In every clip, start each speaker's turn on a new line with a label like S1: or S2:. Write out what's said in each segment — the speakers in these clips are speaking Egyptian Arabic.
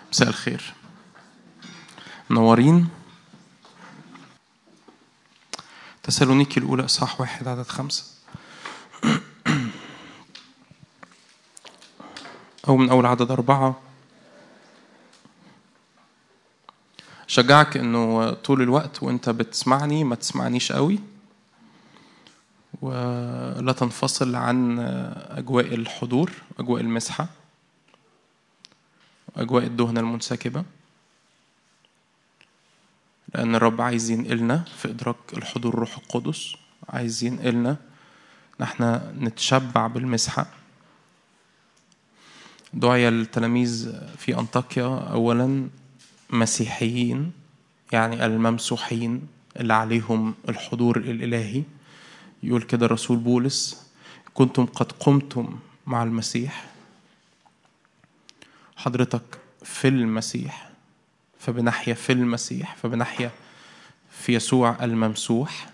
S1: مساء الخير منورين تسالونيكي الأولى إصحاح واحد عدد خمسة أو من أول عدد أربعة شجعك إنه طول الوقت وأنت بتسمعني ما تسمعنيش قوي ولا تنفصل عن أجواء الحضور أجواء المسحة أجواء الدهنة المنسكبة لأن الرب عايز ينقلنا في إدراك الحضور الروح القدس عايز ينقلنا نحن نتشبع بالمسحة دعي التلاميذ في أنطاكيا أولا مسيحيين يعني الممسوحين اللي عليهم الحضور الإلهي يقول كده الرسول بولس كنتم قد قمتم مع المسيح حضرتك في المسيح فبنحيا في المسيح فبنحيا في يسوع الممسوح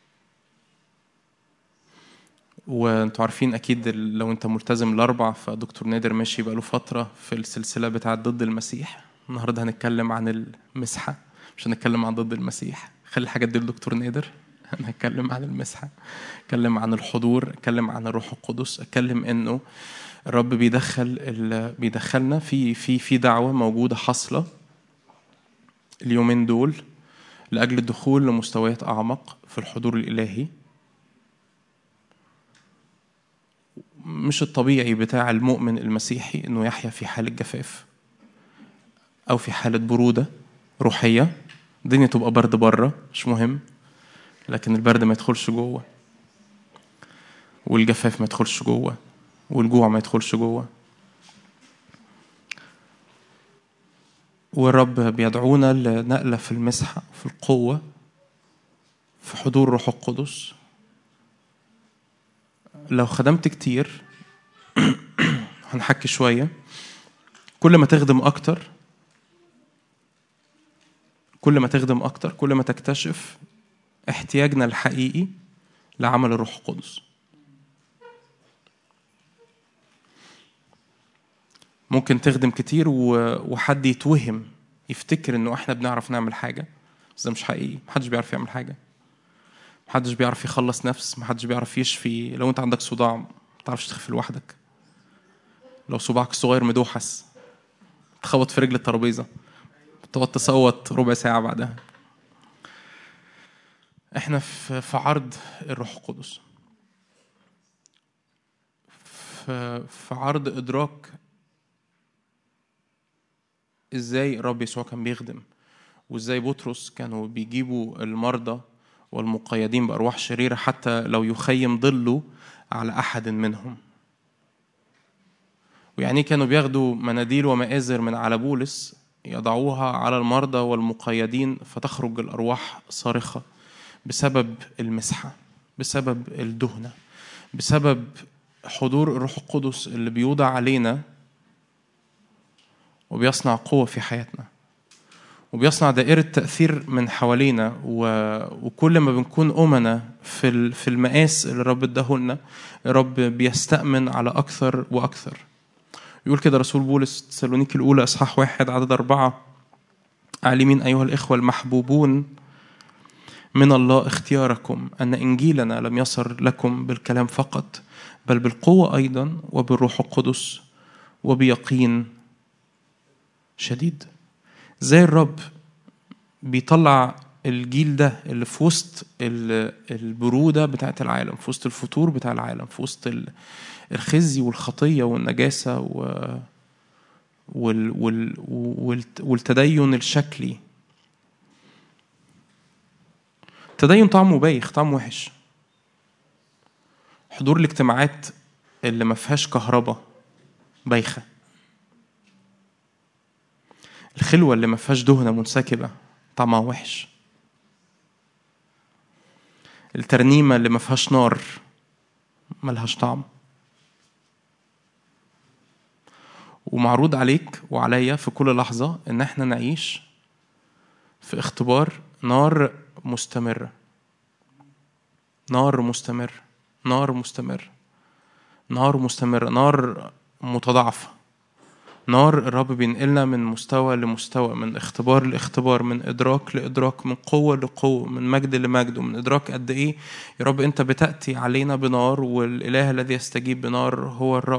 S1: وانتوا عارفين اكيد لو انت ملتزم الاربع فدكتور نادر ماشي بقاله فتره في السلسله بتاعه ضد المسيح النهارده هنتكلم عن المسحه مش هنتكلم عن ضد المسيح خلي الحاجات دي لدكتور نادر انا هتكلم عن المسحه اتكلم عن الحضور اتكلم عن الروح القدس اتكلم انه الرب بيدخل بيدخلنا في في في دعوه موجوده حاصله اليومين دول لاجل الدخول لمستويات اعمق في الحضور الالهي مش الطبيعي بتاع المؤمن المسيحي انه يحيا في حاله جفاف او في حاله بروده روحيه الدنيا تبقى برد بره مش مهم لكن البرد ما يدخلش جوه والجفاف ما يدخلش جوه والجوع ما يدخلش جوه والرب بيدعونا لنقلة في المسحة في القوة في حضور روح القدس لو خدمت كتير هنحكي شوية كل ما تخدم أكتر كل ما تخدم أكتر كل ما تكتشف احتياجنا الحقيقي لعمل الروح القدس ممكن تخدم كتير وحد يتوهم يفتكر انه احنا بنعرف نعمل حاجه بس ده مش حقيقي محدش بيعرف يعمل حاجه محدش بيعرف يخلص نفس محدش بيعرف يشفي لو انت عندك صداع ما تعرفش تخفي لوحدك لو صباعك الصغير مدوحس تخبط في رجل الترابيزه تقعد تصوت ربع ساعه بعدها احنا في عرض الروح القدس في عرض ادراك ازاي الرب يسوع كان بيخدم وازاي بطرس كانوا بيجيبوا المرضى والمقيدين بارواح شريره حتى لو يخيم ظله على احد منهم ويعني كانوا بياخدوا مناديل ومآزر من على بولس يضعوها على المرضى والمقيدين فتخرج الارواح صارخه بسبب المسحه بسبب الدهنه بسبب حضور الروح القدس اللي بيوضع علينا وبيصنع قوة في حياتنا وبيصنع دائرة تأثير من حوالينا و... وكل ما بنكون أمنا في في المقاس اللي الرب اداهولنا الرب بيستأمن على أكثر وأكثر يقول كده رسول بولس تسالونيكي الأولى إصحاح واحد عدد أربعة عالمين أيها الإخوة المحبوبون من الله اختياركم أن إنجيلنا لم يصر لكم بالكلام فقط بل بالقوة أيضا وبالروح القدس وبيقين شديد زي الرب بيطلع الجيل ده اللي في وسط البرودة بتاعت العالم في وسط الفتور بتاع العالم في وسط الخزي والخطية والنجاسة و وال وال والتدين الشكلي التدين طعمه بايخ طعمه وحش حضور الاجتماعات اللي ما فيهاش كهرباء بايخه الخلوة اللي ما فيهاش دهنة منسكبة طعمها وحش الترنيمة اللي ما فيهاش نار ملهاش طعم ومعروض عليك وعليا في كل لحظة إن احنا نعيش في اختبار نار مستمرة نار مستمر نار مستمر نار مستمرة نار متضاعفة نار الرب بينقلنا من مستوى لمستوى من اختبار لاختبار من ادراك لادراك من قوه لقوه من مجد لمجد ومن ادراك قد ايه يا رب انت بتاتي علينا بنار والاله الذي يستجيب بنار هو الرب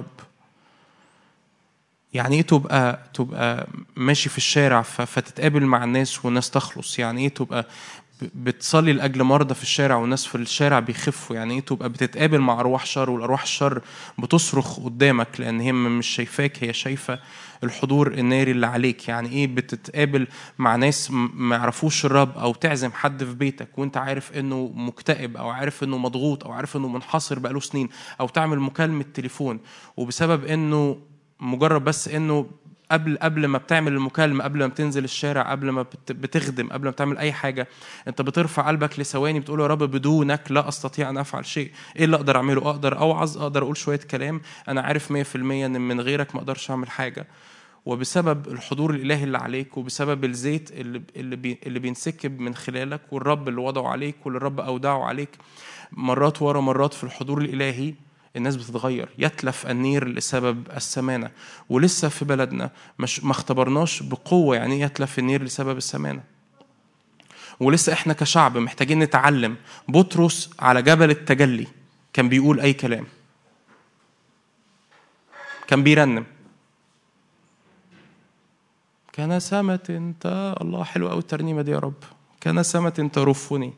S1: يعني ايه تبقى تبقى ماشي في الشارع فتتقابل مع الناس والناس تخلص يعني ايه تبقى بتصلي لاجل مرضى في الشارع والناس في الشارع بيخفوا يعني ايه تبقى بتتقابل مع ارواح شر والارواح الشر بتصرخ قدامك لان هي مش شايفاك هي شايفه الحضور الناري اللي عليك يعني ايه بتتقابل مع ناس ما يعرفوش الرب او تعزم حد في بيتك وانت عارف انه مكتئب او عارف انه مضغوط او عارف انه منحصر بقاله سنين او تعمل مكالمه تليفون وبسبب انه مجرد بس انه قبل قبل ما بتعمل المكالمه قبل ما بتنزل الشارع قبل ما بتخدم قبل ما بتعمل اي حاجه انت بترفع قلبك لثواني بتقول يا رب بدونك لا استطيع ان افعل شيء ايه اللي اقدر اعمله اقدر اوعظ اقدر اقول شويه كلام انا عارف 100% ان من غيرك ما اقدرش اعمل حاجه وبسبب الحضور الالهي اللي عليك وبسبب الزيت اللي اللي, بي اللي بينسكب من خلالك والرب اللي وضعه عليك واللي الرب اودعه عليك مرات ورا مرات في الحضور الالهي الناس بتتغير يتلف النير لسبب السمانة ولسه في بلدنا مش ما اختبرناش بقوة يعني يتلف النير لسبب السمانة ولسه احنا كشعب محتاجين نتعلم بطرس على جبل التجلي كان بيقول أي كلام كان بيرنم كنسمة انت الله حلو قوي الترنيمة دي يا رب كنسمة ترفني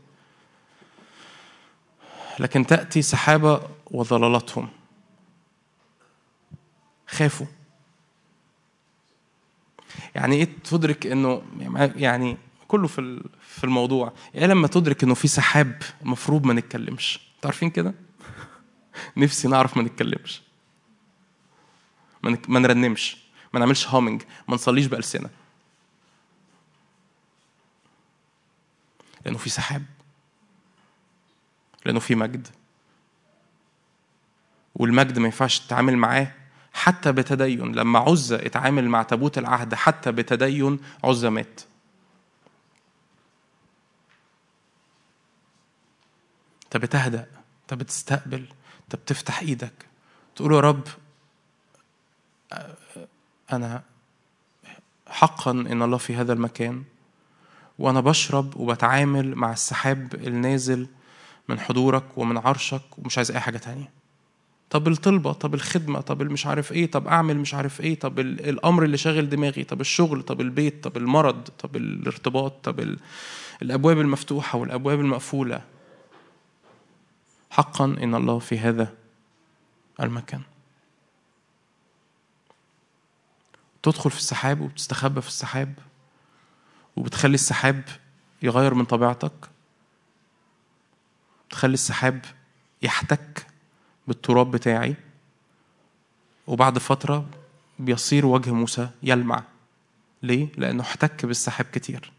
S1: لكن تأتي سحابة وضلالتهم خافوا يعني ايه تدرك انه يعني كله في في الموضوع يعني لما تدرك انه في سحاب المفروض ما نتكلمش عارفين كده نفسي نعرف ما نتكلمش ما نرنمش ما نعملش هامنج ما نصليش بألسنة لأنه في سحاب لأنه في مجد والمجد ما ينفعش تتعامل معاه حتى بتدين لما عزة اتعامل مع تابوت العهد حتى بتدين عزة مات انت بتهدأ انت بتستقبل انت بتفتح ايدك تقول يا رب انا حقا ان الله في هذا المكان وانا بشرب وبتعامل مع السحاب النازل من حضورك ومن عرشك ومش عايز اي حاجه تانية طب الطلبة طب الخدمة طب مش عارف ايه طب اعمل مش عارف ايه طب الامر اللي شاغل دماغي طب الشغل طب البيت طب المرض طب الارتباط طب الابواب المفتوحة والابواب المقفولة حقا ان الله في هذا المكان تدخل في السحاب وبتستخبى في السحاب وبتخلي السحاب يغير من طبيعتك تخلي السحاب يحتك بالتراب بتاعي وبعد فترة بيصير وجه موسى يلمع ليه؟ لأنه احتك بالسحاب كتير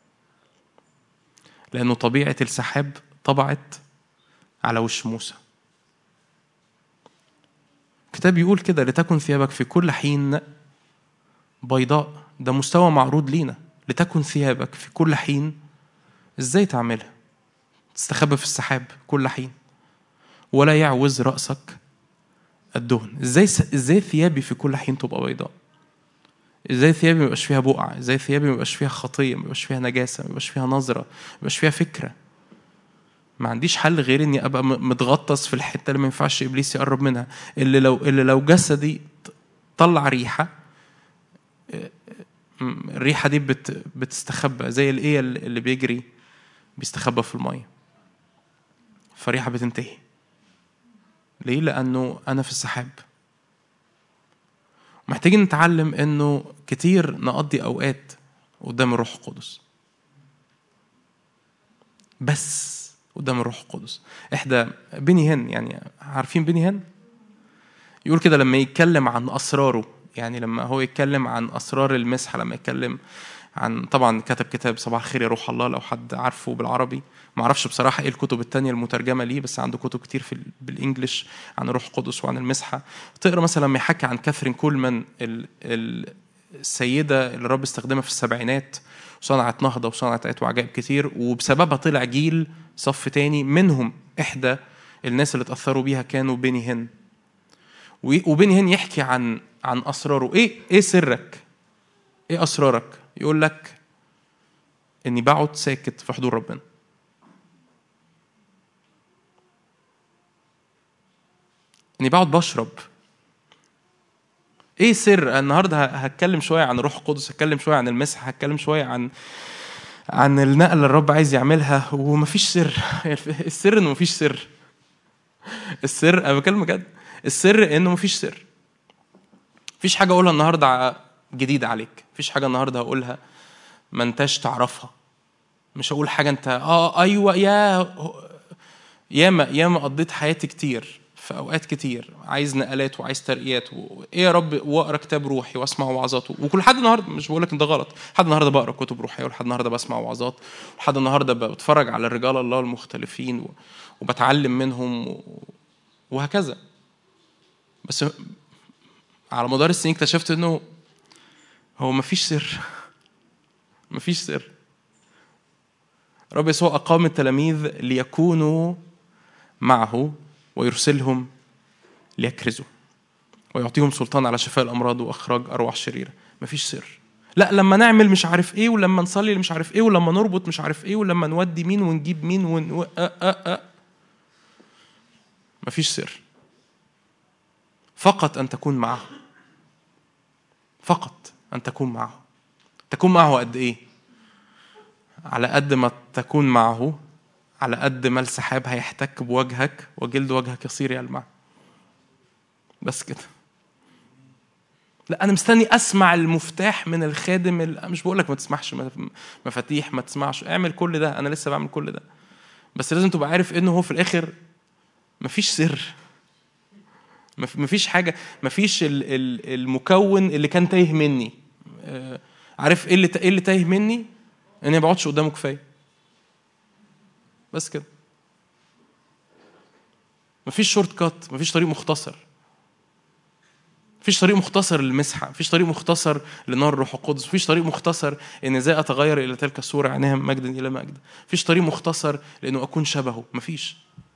S1: لأنه طبيعة السحاب طبعت على وش موسى الكتاب بيقول كده لتكن ثيابك في كل حين بيضاء ده مستوى معروض لينا لتكن ثيابك في كل حين ازاي تعملها تستخبى في السحاب كل حين ولا يعوز رأسك الدهن ازاي ازاي ثيابي في كل حين تبقى بيضاء ازاي ثيابي ما يبقاش فيها بقع ازاي ثيابي ما يبقاش فيها خطيه ما يبقاش فيها نجاسه ما يبقاش فيها نظره ما يبقاش فيها فكره ما عنديش حل غير اني ابقى متغطس في الحته اللي ما ينفعش ابليس يقرب منها اللي لو اللي لو جسدي طلع ريحه الريحه دي بت بتستخبى زي الايه اللي بيجري بيستخبى في الميه فالريحه بتنتهي ليه؟ لأنه أنا في السحاب محتاجين نتعلم إنه كتير نقضي أوقات قدام الروح القدس بس قدام الروح القدس إحدى بني هن يعني عارفين بني هن؟ يقول كده لما يتكلم عن أسراره يعني لما هو يتكلم عن أسرار المسحة لما يتكلم عن طبعا كتب كتاب صباح الخير يا روح الله لو حد عارفه بالعربي ما اعرفش بصراحه ايه الكتب التانية المترجمه ليه بس عنده كتب كتير في بالانجلش عن الروح القدس وعن المسحه تقرا مثلا لما يحكي عن كاثرين كولمان السيده اللي الرب استخدمها في السبعينات وصنعت نهضه وصنعت ايات وعجائب كتير وبسببها طلع جيل صف تاني منهم احدى الناس اللي اتاثروا بيها كانوا بيني هن وبيني هن يحكي عن عن اسراره ايه ايه سرك ايه اسرارك يقول لك اني بقعد ساكت في حضور ربنا اني بقعد بشرب ايه سر النهارده هتكلم شويه عن الروح القدس هتكلم شويه عن المسح هتكلم شويه عن عن النقله اللي الرب عايز يعملها ومفيش سر السر انه مفيش سر السر انا بكلم بجد السر انه مفيش سر مفيش حاجه اقولها النهارده جديده عليك مفيش حاجه النهارده هقولها ما انتش تعرفها مش هقول حاجه انت اه ايوه يا ياما ياما قضيت حياتي كتير في اوقات كتير عايز نقلات وعايز ترقيات و... ايه يا رب واقرا كتاب روحي واسمع وعظاته وكل حد النهارده مش بقول لك ان ده غلط لحد النهارده بقرا كتب روحيه ولحد النهارده بسمع وعظات ولحد النهارده بتفرج على الرجال الله المختلفين و... وبتعلم منهم و... وهكذا بس على مدار السنين اكتشفت انه هو مفيش سر مفيش سر رب يسوع أقام التلاميذ ليكونوا معه ويرسلهم ليكرزوا ويعطيهم سلطان على شفاء الأمراض وإخراج أرواح شريرة مفيش سر لا لما نعمل مش عارف ايه ولما نصلي مش عارف ايه ولما نربط مش عارف ايه ولما نودي مين ونجيب مين ون... أه أه أه. مفيش سر فقط أن تكون معه فقط أن تكون معه تكون معه قد إيه على قد ما تكون معه على قد ما السحاب هيحتك بوجهك وجلد وجهك يصير يلمع بس كده لا انا مستني اسمع المفتاح من الخادم مش بقول لك ما تسمعش مفاتيح ما تسمعش اعمل كل ده انا لسه بعمل كل ده بس لازم تبقى عارف انه هو في الاخر مفيش سر مفيش حاجه مفيش المكون اللي كان تايه مني آه، عارف ايه اللي ايه اللي تايه مني اني ما بقعدش قدامه كفايه بس كده مفيش شورت كات مفيش طريق مختصر مفيش طريق مختصر للمسحه مفيش طريق مختصر لنار الروح القدس مفيش طريق مختصر ان ازاي اتغير الى تلك الصوره عينها مجد الى مجد مفيش طريق مختصر لانه اكون شبهه مفيش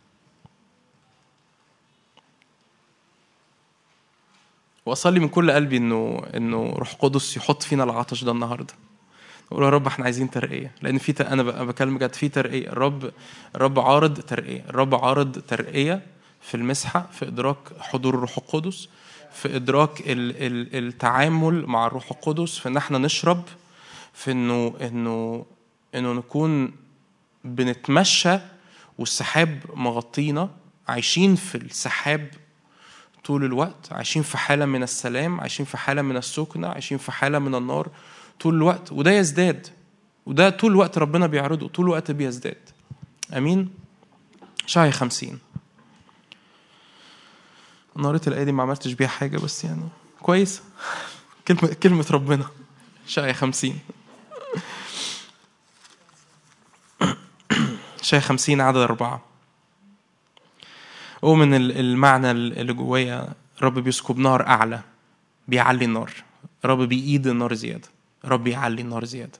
S1: واصلي من كل قلبي انه انه روح قدس يحط فينا العطش ده النهارده نقول يا رب احنا عايزين ترقيه لان في انا بكلم بجد في ترقيه الرب الرب عارض ترقيه الرب عارض ترقيه في المسحه في ادراك حضور الروح القدس في ادراك ال ال التعامل مع الروح القدس في ان احنا نشرب في انه انه انه نكون بنتمشى والسحاب مغطينا عايشين في السحاب طول الوقت عايشين في حالة من السلام عايشين في حالة من السكنة عايشين في حالة من النار طول الوقت وده يزداد وده طول الوقت ربنا بيعرضه طول الوقت بيزداد امين شاي خمسين انا قريت الايه دي ما عملتش بيها حاجه بس يعني كويس كلمه كلمه ربنا شاي خمسين شاي خمسين عدد أربعة ومن المعنى اللي جوايا الرب بيسكب نار أعلى بيعلي النار الرب بيقيد النار زيادة الرب يعلي النار زيادة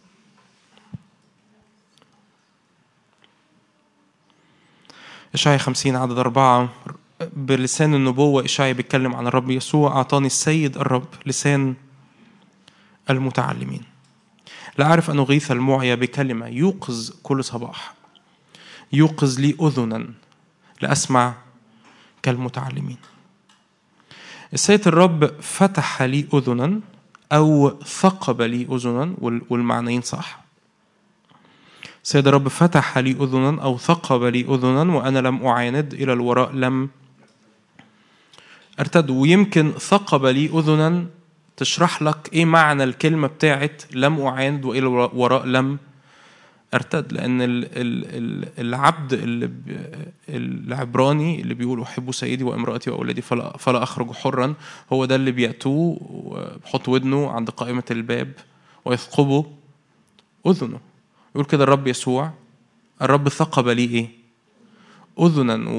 S1: إشعيا خمسين عدد أربعة بلسان النبوة إشعيا بيتكلم عن الرب يسوع أعطاني السيد الرب لسان المتعلمين لا أعرف أن أغيث المعيا بكلمة يوقظ كل صباح يوقظ لي أذنا لأسمع كالمتعلمين السيد الرب فتح لي أذنا أو ثقب لي أذنا والمعنيين صح سيد الرب فتح لي أذنا أو ثقب لي أذنا وأنا لم أعاند إلى الوراء لم ارتد ويمكن ثقب لي أذنا تشرح لك إيه معنى الكلمة بتاعت لم أعاند وإلى الوراء لم ارتد لان العبد اللي العبراني اللي بيقول احب سيدي وامراتي واولادي فلا, فلا اخرج حرا هو ده اللي بياتوه وبيحط ودنه عند قائمه الباب ويثقبه اذنه يقول كده الرب يسوع الرب ثقب لي ايه اذنا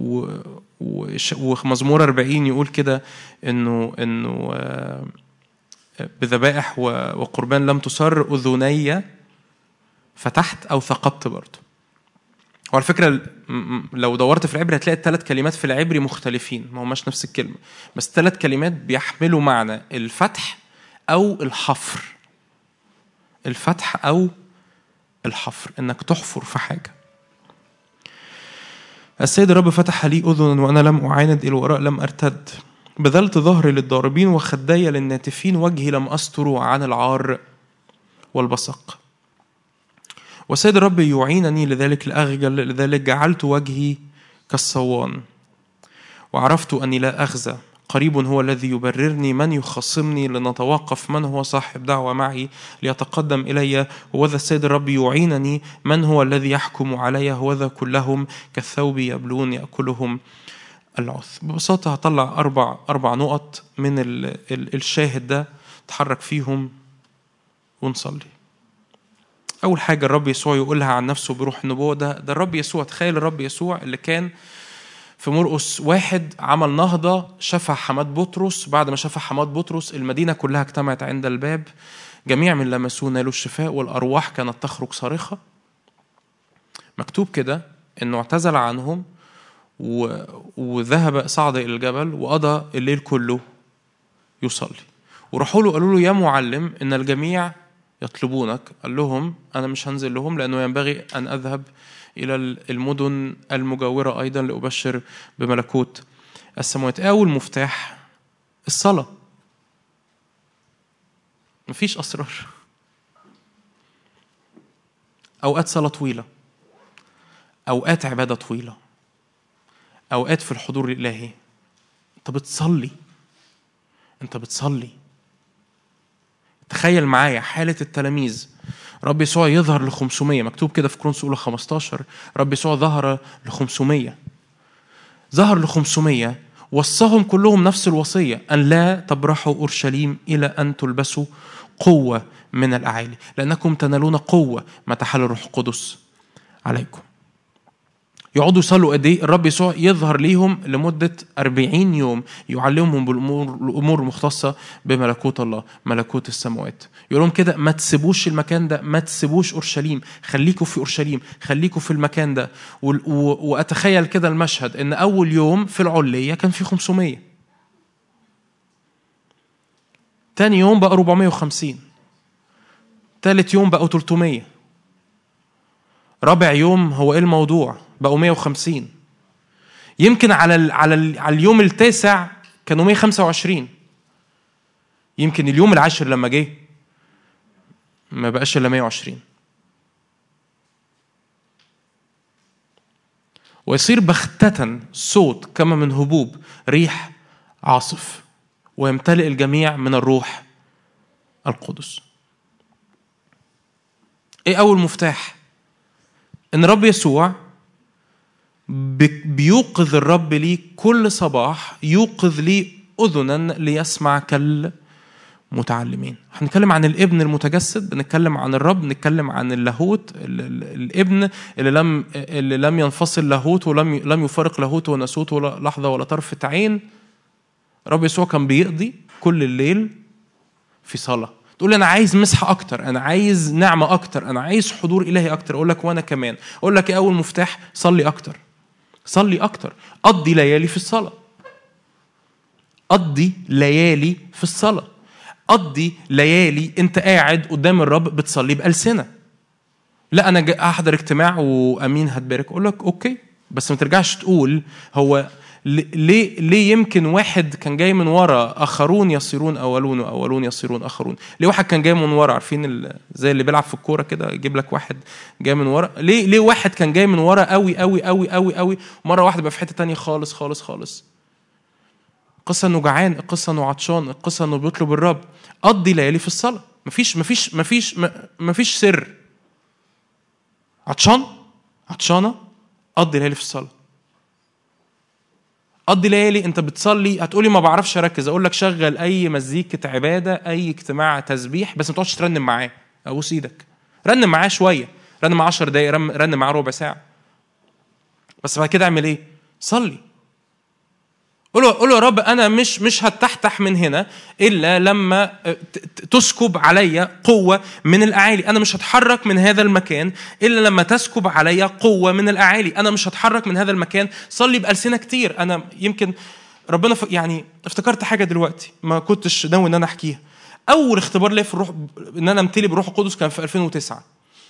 S1: ومزمور 40 يقول كده انه انه آه، بذبائح وقربان لم تسر اذني فتحت او ثقبت برضه وعلى فكرة لو دورت في العبري هتلاقي الثلاث كلمات في العبري مختلفين ما هماش نفس الكلمة بس الثلاث كلمات بيحملوا معنى الفتح أو الحفر الفتح أو الحفر إنك تحفر في حاجة السيد الرب فتح لي أذنا وأنا لم أعاند إلى الوراء لم أرتد بذلت ظهري للضاربين وخدي للناتفين وجهي لم أستر عن العار والبصق والسيد الرب يعينني لذلك لأخجل لذلك جعلت وجهي كالصوان وعرفت أني لا أخزى قريب هو الذي يبررني من يخصمني لنتوقف من هو صاحب دعوة معي ليتقدم إلي وذا السيد الرب يعينني من هو الذي يحكم علي وذا كلهم كالثوب يبلون يأكلهم العث ببساطة هطلع أربع أربع نقط من الشاهد ده تحرك فيهم ونصلي أول حاجة الرب يسوع يقولها عن نفسه بروح النبوة ده ده الرب يسوع تخيل الرب يسوع اللي كان في مرقس واحد عمل نهضة شفع حماد بطرس بعد ما شفع حماد بطرس المدينة كلها اجتمعت عند الباب جميع من لمسوه نالوا الشفاء والأرواح كانت تخرج صارخة مكتوب كده إنه اعتزل عنهم و... وذهب صعد إلى الجبل وقضى الليل كله يصلي وراحوا له قالوا له يا معلم إن الجميع يطلبونك قال لهم أنا مش هنزل لهم لأنه ينبغي أن أذهب إلى المدن المجاورة أيضا لأبشر بملكوت السماوات أول مفتاح الصلاة مفيش أسرار أوقات صلاة طويلة أوقات عبادة طويلة أوقات في الحضور الإلهي أنت بتصلي أنت بتصلي تخيل معايا حالة التلاميذ رب يسوع يظهر ل 500 مكتوب كده في كرونس اولى 15 رب يسوع ظهر ل 500 ظهر ل 500 وصاهم كلهم نفس الوصية أن لا تبرحوا أورشليم إلى أن تلبسوا قوة من الأعالي لأنكم تنالون قوة متى حل الروح القدس عليكم يقعدوا يصلوا قد ايه الرب يسوع يظهر ليهم لمده 40 يوم يعلمهم بالامور الامور المختصه بملكوت الله ملكوت السماوات يقول لهم كده ما تسيبوش المكان ده ما تسيبوش اورشليم خليكم في اورشليم خليكم في المكان ده واتخيل كده المشهد ان اول يوم في العليه كان في 500 تاني يوم بقى 450 تالت يوم بقوا 300 رابع يوم هو ايه الموضوع بقوا 150 يمكن على ال على ال على اليوم التاسع كانوا 125 يمكن اليوم العاشر لما جه ما بقاش الا 120 ويصير بختة صوت كما من هبوب ريح عاصف ويمتلئ الجميع من الروح القدس ايه اول مفتاح ان رب يسوع بيوقظ الرب لي كل صباح يوقظ لي أذنا ليسمع كالمتعلمين هنتكلم عن الابن المتجسد بنتكلم عن الرب نتكلم عن اللاهوت الابن اللي لم اللي لم ينفصل لاهوت ولم لم يفارق لاهوت وناسوت ولا لحظه ولا طرفه عين رب يسوع كان بيقضي كل الليل في صلاه تقول لي انا عايز مسحه اكتر انا عايز نعمه اكتر انا عايز حضور الهي اكتر اقول لك وانا كمان اقول لك ايه اول مفتاح صلي اكتر صلي أكتر قضي ليالي في الصلاة قضي ليالي في الصلاة قضي ليالي أنت قاعد قدام الرب بتصلي بألسنة لا أنا أحضر اجتماع وأمين هتبارك أقول لك أوكي بس ما ترجعش تقول هو ليه ليه يمكن واحد كان جاي من ورا اخرون يصيرون اولون واولون يصيرون اخرون ليه واحد كان جاي من ورا عارفين زي اللي بيلعب في الكوره كده يجيب لك واحد جاي من ورا ليه ليه واحد كان جاي من ورا قوي قوي قوي قوي قوي مره واحده بقى في حته تانية خالص خالص خالص القصه انه جعان القصه انه عطشان القصه انه بيطلب الرب قضي ليالي في الصلاه مفيش مفيش مفيش مفيش سر عطشان عطشانه قضي ليالي في الصلاه قضي ليالي انت بتصلي هتقولي ما بعرفش اركز اقول لك شغل اي مزيكه عباده اي اجتماع تسبيح بس ما تقعدش ترنم معاه ابوس ايدك رنم معاه شويه رنم 10 دقايق رنم معاه ربع ساعه بس بعد كده اعمل ايه صلي قول له قول له يا رب انا مش مش هتحتح من هنا الا لما ت- ت- تسكب عليا قوه من الاعالي انا مش هتحرك من هذا المكان الا لما تسكب عليا قوه من الاعالي انا مش هتحرك من هذا المكان صلي بالسنه كتير انا يمكن ربنا ف... يعني افتكرت حاجه دلوقتي ما كنتش ناوي ان انا احكيها اول اختبار ليا في الروح ان انا امتلي بروح القدس كان في 2009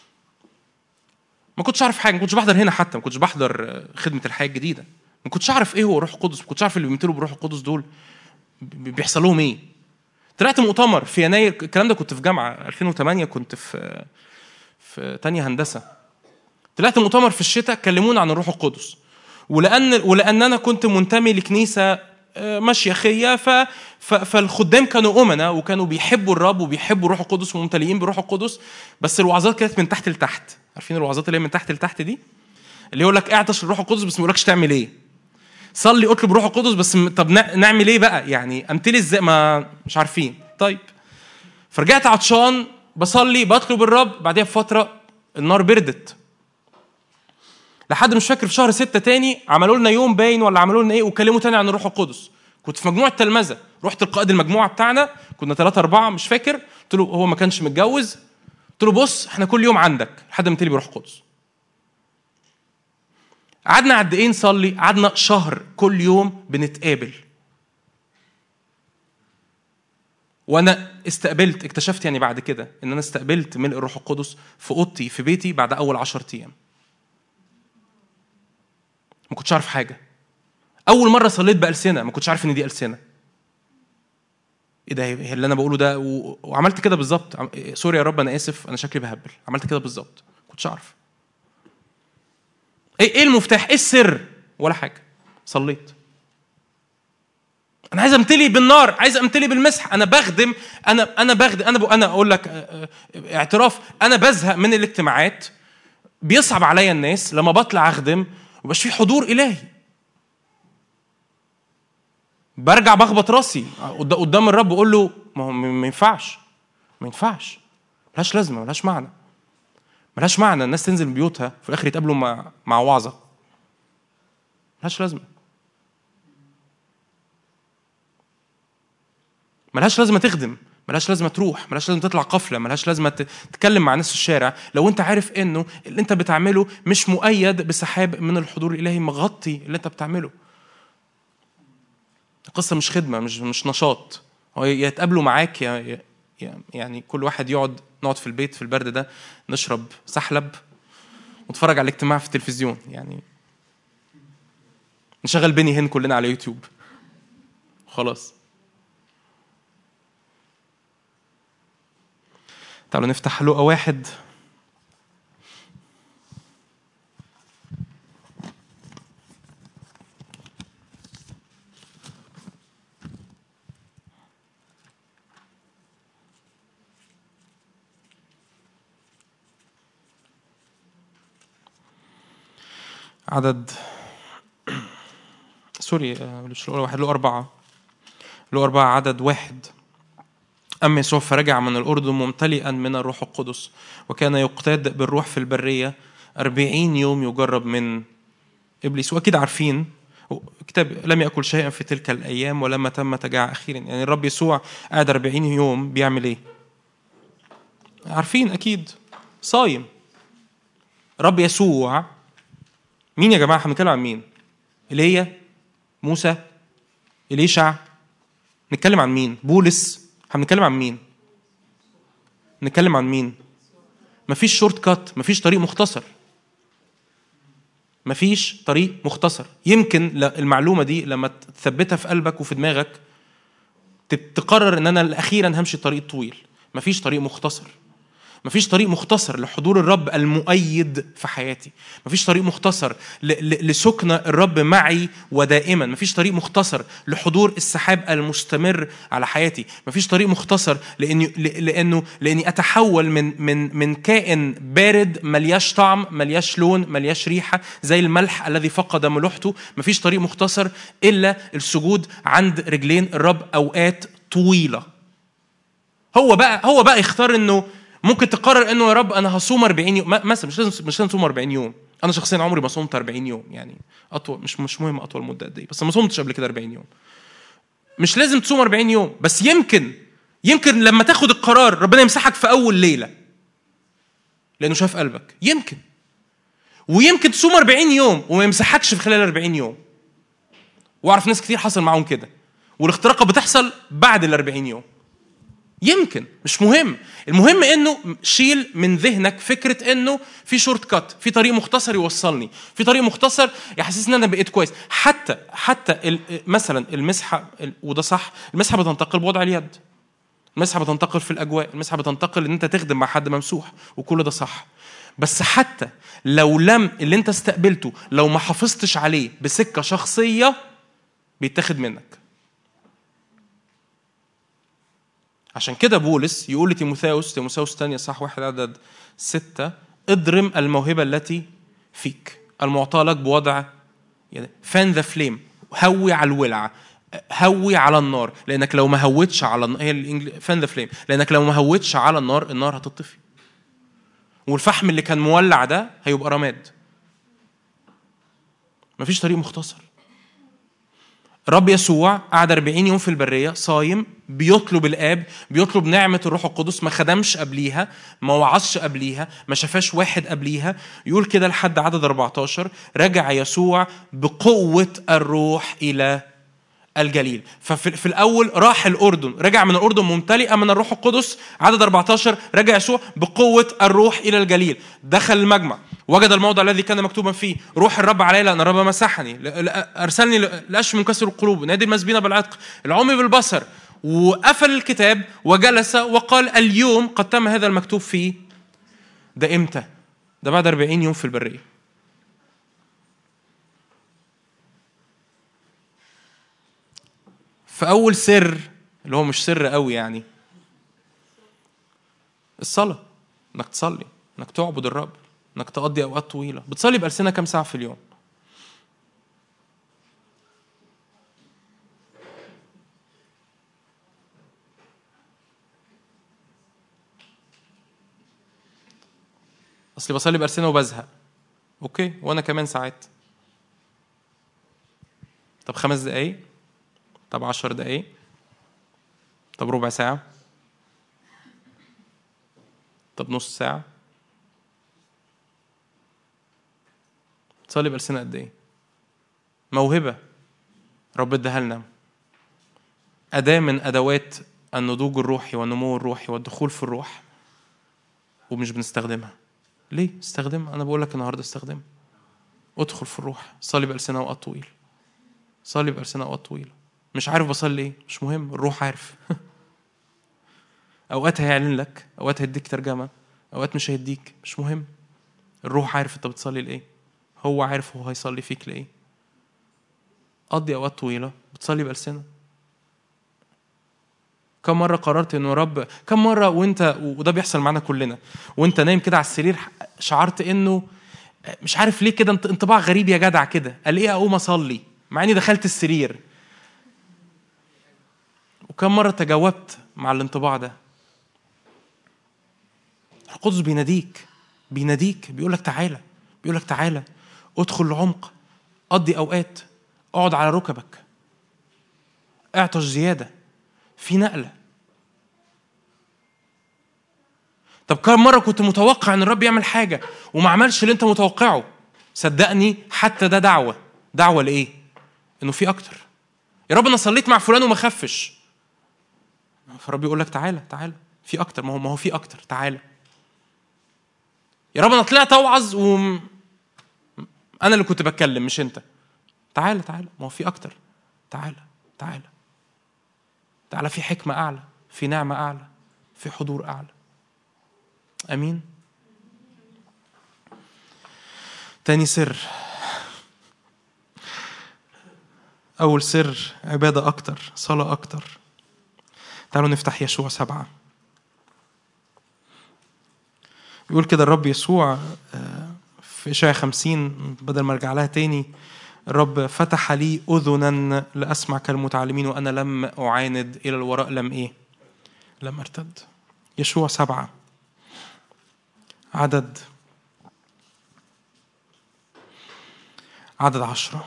S1: ما كنتش اعرف حاجه ما كنتش بحضر هنا حتى ما كنتش بحضر خدمه الحياه الجديده ما كنتش اعرف ايه هو روح القدس ما كنتش اعرف اللي بيمتلوا بروح القدس دول بي- بيحصل لهم ايه طلعت مؤتمر في يناير الكلام ده كنت في جامعه 2008 كنت في في تانية هندسه طلعت مؤتمر في الشتاء كلمونا عن الروح القدس ولان ولان انا كنت منتمي لكنيسه آه، مشيخيه ف... ف... فالخدام كانوا امنا وكانوا بيحبوا الرب وبيحبوا الروح القدس وممتلئين بروح القدس بس الوعظات كانت من تحت لتحت عارفين الوعظات اللي هي من تحت لتحت دي اللي يقول لك اعطش الروح القدس بس ما يقولكش تعمل ايه صلي اطلب روح القدس بس م- طب نع- نعمل ايه بقى يعني امتلي ازاي ما مش عارفين طيب فرجعت عطشان بصلي بطلب الرب بعدها بفتره النار بردت لحد مش فاكر في شهر ستة تاني عملوا لنا يوم باين ولا عملوا لنا ايه وكلموا تاني عن الروح القدس كنت في مجموعه تلمذه رحت لقائد المجموعه بتاعنا كنا ثلاثة أربعة مش فاكر قلت له هو ما كانش متجوز قلت له بص احنا كل يوم عندك لحد ما تلي بروح القدس قعدنا قد ايه نصلي قعدنا شهر كل يوم بنتقابل وانا استقبلت اكتشفت يعني بعد كده ان انا استقبلت ملء الروح القدس في اوضتي في بيتي بعد اول عشر ايام ما كنتش عارف حاجه اول مره صليت بالسنه ما كنتش عارف ان دي السنه ايه ده إيه اللي انا بقوله ده و... وعملت كده بالظبط عم- إيه، سوري يا رب انا اسف انا شكلي بهبل عملت كده بالظبط ما كنتش اعرف ايه ايه المفتاح ايه السر ولا حاجه صليت انا عايز امتلي بالنار عايز امتلي بالمسح انا بخدم انا انا بخدم انا ب... انا اقول لك آه، آه، اعتراف انا بزهق من الاجتماعات بيصعب عليا الناس لما بطلع اخدم ومبقاش في حضور الهي برجع بخبط راسي قد- قدام الرب اقول له ما هو ما ينفعش ما ينفعش ملهاش لازمه ملهاش معنى ملهاش معنى الناس تنزل من بيوتها في الاخر يتقابلوا مع مع وعظه ملهاش لازمه ملهاش لازمه تخدم ملهاش لازمه تروح ملهاش لازمه تطلع قفله ملهاش لازمه ت- تتكلم مع ناس في الشارع لو انت عارف انه اللي انت بتعمله مش مؤيد بسحاب من الحضور الالهي مغطي اللي انت بتعمله القصه مش خدمه مش مش نشاط هو يا يتقابلوا معاك يا يا- يا- يعني كل واحد يقعد نقعد في البيت في البرد ده نشرب سحلب ونتفرج على الاجتماع في التلفزيون يعني نشغل بيني هن كلنا على يوتيوب خلاص تعالوا نفتح لقا واحد عدد سوري آه، مش لقا واحد لقا أربعة لقا أربعة عدد واحد أما يسوع فرجع من الأردن ممتلئا من الروح القدس وكان يقتاد بالروح في البرية أربعين يوم يجرب من إبليس وأكيد عارفين كتاب لم يأكل شيئا في تلك الأيام ولما تم تجاع أخيرا يعني الرب يسوع قعد أربعين يوم بيعمل إيه عارفين أكيد صايم رب يسوع مين يا جماعة احنا بنتكلم عن مين إيليا موسى إليشع نتكلم عن مين بولس احنا بنتكلم عن مين نتكلم عن مين مفيش شورت كات مفيش طريق مختصر مفيش طريق مختصر يمكن ل- المعلومه دي لما تثبتها في قلبك وفي دماغك ت- تقرر ان انا اخيرا همشي الطريق الطويل مفيش طريق مختصر مفيش طريق مختصر لحضور الرب المؤيد في حياتي مفيش طريق مختصر ل- ل- لسكن الرب معي ودائما مفيش طريق مختصر لحضور السحاب المستمر على حياتي مفيش طريق مختصر لاني ل- لانه لاني اتحول من من من كائن بارد ملياش طعم ملياش لون ملياش ريحه زي الملح الذي فقد ملوحته مفيش طريق مختصر الا السجود عند رجلين الرب اوقات طويله هو بقى هو بقى يختار انه ممكن تقرر انه يا رب انا هصوم 40 يوم م- مثلا مش لازم مش لازم تصوم 40 يوم انا شخصيا عمري ما صمت 40 يوم يعني اطول مش مش مهم اطول مده قد ايه بس ما صمتش قبل كده 40 يوم مش لازم تصوم 40 يوم بس يمكن يمكن لما تاخد القرار ربنا يمسحك في اول ليله لانه شاف قلبك يمكن ويمكن تصوم 40 يوم وما يمسحكش في خلال 40 يوم واعرف ناس كتير حصل معاهم كده والاختراقه بتحصل بعد ال 40 يوم يمكن مش مهم المهم انه شيل من ذهنك فكره انه في شورت كات في طريق مختصر يوصلني في طريق مختصر يحسسني ان انا بقيت كويس حتى حتى ال- مثلا المسحه ال- وده صح المسحه بتنتقل بوضع اليد المسحه بتنتقل في الاجواء المسحه بتنتقل ان انت تخدم مع حد ممسوح وكل ده صح بس حتى لو لم اللي انت استقبلته لو ما حافظتش عليه بسكه شخصيه بيتاخد منك عشان كده بولس يقول لتيموثاوس تيموثاوس الثانية صح واحد عدد ستة اضرم الموهبة التي فيك المعطاة لك بوضع يعني فان ذا فليم هوي على الولعة هوي على النار لانك لو ما هوتش على النار هي فان ذا فليم لانك لو ما هوتش على النار النار هتطفي والفحم اللي كان مولع ده هيبقى رماد مفيش طريق مختصر الرب يسوع قعد 40 يوم في البرية صايم بيطلب الآب بيطلب نعمة الروح القدس ما خدمش قبليها ما وعظش قبليها ما شافاش واحد قبليها يقول كده لحد عدد 14 رجع يسوع بقوة الروح إلى الجليل ففي في الأول راح الأردن رجع من الأردن ممتلئة من الروح القدس عدد 14 رجع يسوع بقوة الروح إلى الجليل دخل المجمع وجد الموضع الذي كان مكتوبا فيه روح الرب علي لأن الرب مسحني ل- ل- أرسلني ل- لأشفي منكسر القلوب نادي المسبين بالعتق العمي بالبصر وقفل الكتاب وجلس وقال اليوم قد تم هذا المكتوب فيه ده إمتى؟ ده بعد 40 يوم في البرية فأول سر اللي هو مش سر قوي يعني الصلاة انك تصلي انك تعبد الرب انك تقضي اوقات طويله بتصلي بألسنة كام ساعه في اليوم اصلي بصلي بألسنة وبزهق اوكي وانا كمان ساعات طب خمس دقايق طب عشر دقايق طب ربع ساعة طب نص ساعة تصلي بألسنة قد إيه؟ موهبة رب اداها لنا أداة من أدوات النضوج الروحي والنمو الروحي والدخول في الروح ومش بنستخدمها ليه؟ استخدمها أنا بقول لك النهاردة استخدمها ادخل في الروح صلي بألسنة أوقات طويل صلي بألسنة أوقات طويلة مش عارف بصلي إيه مش مهم الروح عارف أوقات هيعلن لك أوقات هيديك ترجمة أوقات مش هيديك مش مهم الروح عارف أنت بتصلي لإيه هو عارف هو هيصلي فيك لإيه قضي أوقات طويلة بتصلي بألسنة كم مرة قررت إنه رب كم مرة وأنت وده بيحصل معانا كلنا وأنت نايم كده على السرير شعرت إنه مش عارف ليه كده انطباع غريب يا جدع كده قال إيه أقوم أصلي مع إني دخلت السرير وكم مرة تجاوبت مع الانطباع ده القدس بيناديك بيناديك بيقول لك تعالى بيقول لك تعالى ادخل لعمق قضي اوقات اقعد على ركبك اعطش زياده في نقله طب كم مره كنت متوقع ان الرب يعمل حاجه وما عملش اللي انت متوقعه صدقني حتى ده دعوه دعوه لايه انه في اكتر يا رب انا صليت مع فلان وما خفش فالرب يقول لك تعالى تعالى في اكتر ما هو ما هو في اكتر تعالى يا رب انا طلعت اوعظ و انا اللي كنت بتكلم مش انت تعالى تعالى ما هو في اكتر تعالى تعالى تعالى في حكمه اعلى في نعمه اعلى في حضور اعلى امين تاني سر اول سر عباده اكتر صلاه اكتر تعالوا نفتح يشوع سبعه يقول كده الرب يسوع في إشاعة خمسين بدل ما أرجع لها تاني الرب فتح لي أذنا لأسمع كالمتعلمين وأنا لم أعاند إلى الوراء لم إيه لم أرتد يشوع سبعة عدد عدد عشرة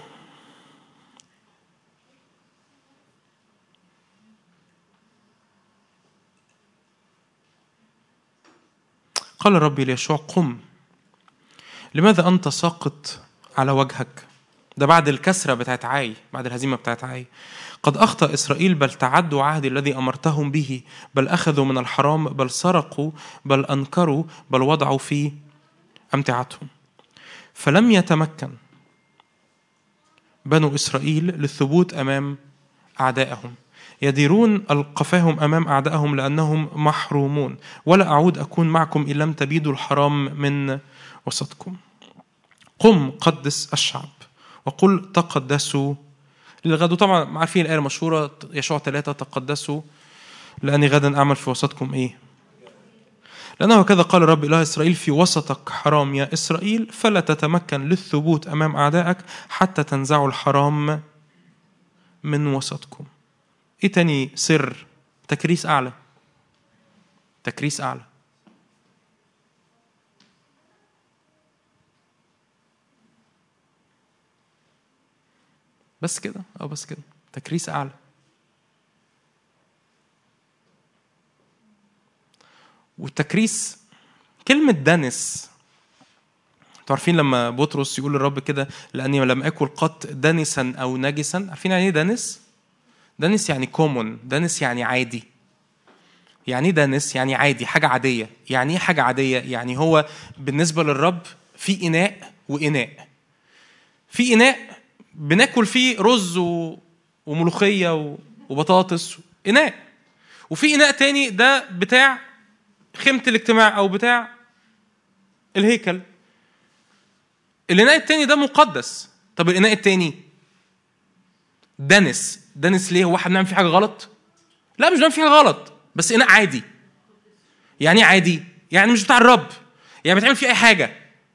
S1: قال الرب ليشوع قم لماذا أنت ساقط على وجهك ده بعد الكسرة بتاعت عاي بعد الهزيمة بتاعت عاي قد أخطأ إسرائيل بل تعدوا عهدي الذي أمرتهم به بل أخذوا من الحرام بل سرقوا بل أنكروا بل وضعوا في أمتعتهم فلم يتمكن بنو إسرائيل للثبوت أمام أعدائهم يديرون القفاهم أمام أعدائهم لأنهم محرومون ولا أعود أكون معكم إن لم تبيدوا الحرام من وسطكم قم قدس الشعب وقل تقدسوا للغد طبعا عارفين الآية المشهورة يشوع ثلاثة تقدسوا لأني غدا أعمل في وسطكم إيه لأنه هكذا قال رب إله إسرائيل في وسطك حرام يا إسرائيل فلا تتمكن للثبوت أمام أعدائك حتى تنزعوا الحرام من وسطكم إيه تاني سر تكريس أعلى تكريس أعلى بس كده اه بس كده تكريس اعلى والتكريس كلمة دنس انتوا عارفين لما بطرس يقول للرب كده لأني لم آكل قط دنسا أو نجسا عارفين يعني إيه دنس؟ دنس يعني كومون دنس يعني عادي يعني ايه دنس؟ يعني عادي حاجة عادية يعني ايه حاجة عادية؟ يعني هو بالنسبة للرب في إناء وإناء في إناء بناكل فيه رز و... وملوخيه و... وبطاطس اناء وفي اناء تاني ده بتاع خيمه الاجتماع او بتاع الهيكل الاناء التاني ده مقدس طب الاناء التاني دنس دنس ليه هو احنا بنعمل فيه حاجه غلط لا مش بنعمل فيه حاجه غلط بس اناء عادي يعني ايه عادي يعني مش بتاع الرب يعني بتعمل فيه اي حاجه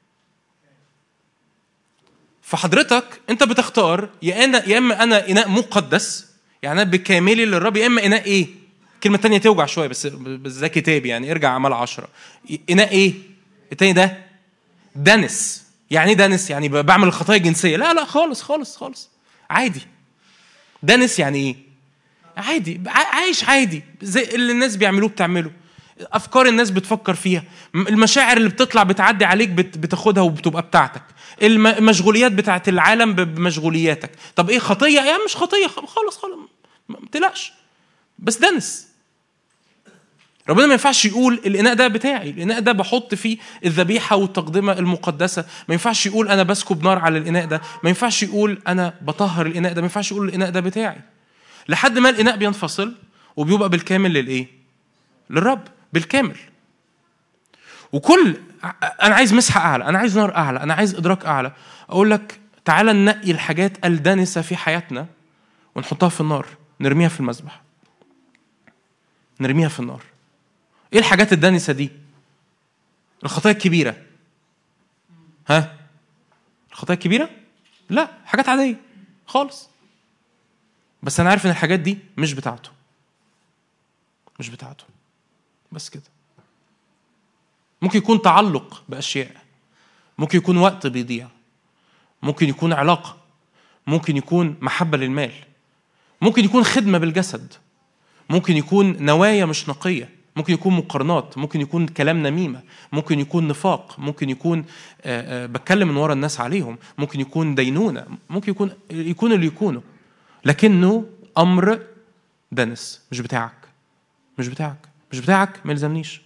S1: فحضرتك انت بتختار يا انا يا اما انا اناء مقدس يعني انا بكاملي للرب يا اما اناء ايه؟ كلمة تانية توجع شوية بس بس ده كتاب يعني ارجع اعمال عشرة اناء ايه؟ التاني ده دنس يعني ايه دنس؟ يعني بعمل الخطايا الجنسية لا لا خالص خالص خالص عادي دنس يعني ايه؟ عادي عايش عادي زي اللي الناس بيعملوه بتعمله افكار الناس بتفكر فيها المشاعر اللي بتطلع بتعدي عليك بتاخدها وبتبقى بتاعتك المشغوليات بتاعت العالم بمشغولياتك طب ايه خطيه يا مش خطيه خالص خالص ما تقلقش بس دنس ربنا ما ينفعش يقول الاناء ده بتاعي الاناء ده بحط فيه الذبيحه والتقدمه المقدسه ما ينفعش يقول انا بسكب نار على الاناء ده ما ينفعش يقول انا بطهر الاناء ده ما ينفعش يقول الاناء ده بتاعي لحد ما الاناء بينفصل وبيبقى بالكامل للايه للرب بالكامل وكل انا عايز مسحه اعلى انا عايز نار اعلى انا عايز ادراك اعلى اقول لك تعالى ننقي الحاجات الدانسه في حياتنا ونحطها في النار نرميها في المذبح نرميها في النار ايه الحاجات الدانسه دي الخطايا الكبيره ها الخطايا الكبيره لا حاجات عاديه خالص بس انا عارف ان الحاجات دي مش بتاعته مش بتاعته بس كده ممكن يكون تعلق باشياء ممكن يكون وقت بيضيع ممكن يكون علاقه ممكن يكون محبه للمال ممكن يكون خدمه بالجسد ممكن يكون نوايا مش نقيه ممكن يكون مقارنات ممكن يكون كلام نميمة ممكن يكون نفاق ممكن يكون بتكلم من ورا الناس عليهم ممكن يكون دينونة ممكن يكون يكون اللي يكونه لكنه أمر دنس مش بتاعك مش بتاعك مش بتاعك ما يلزمنيش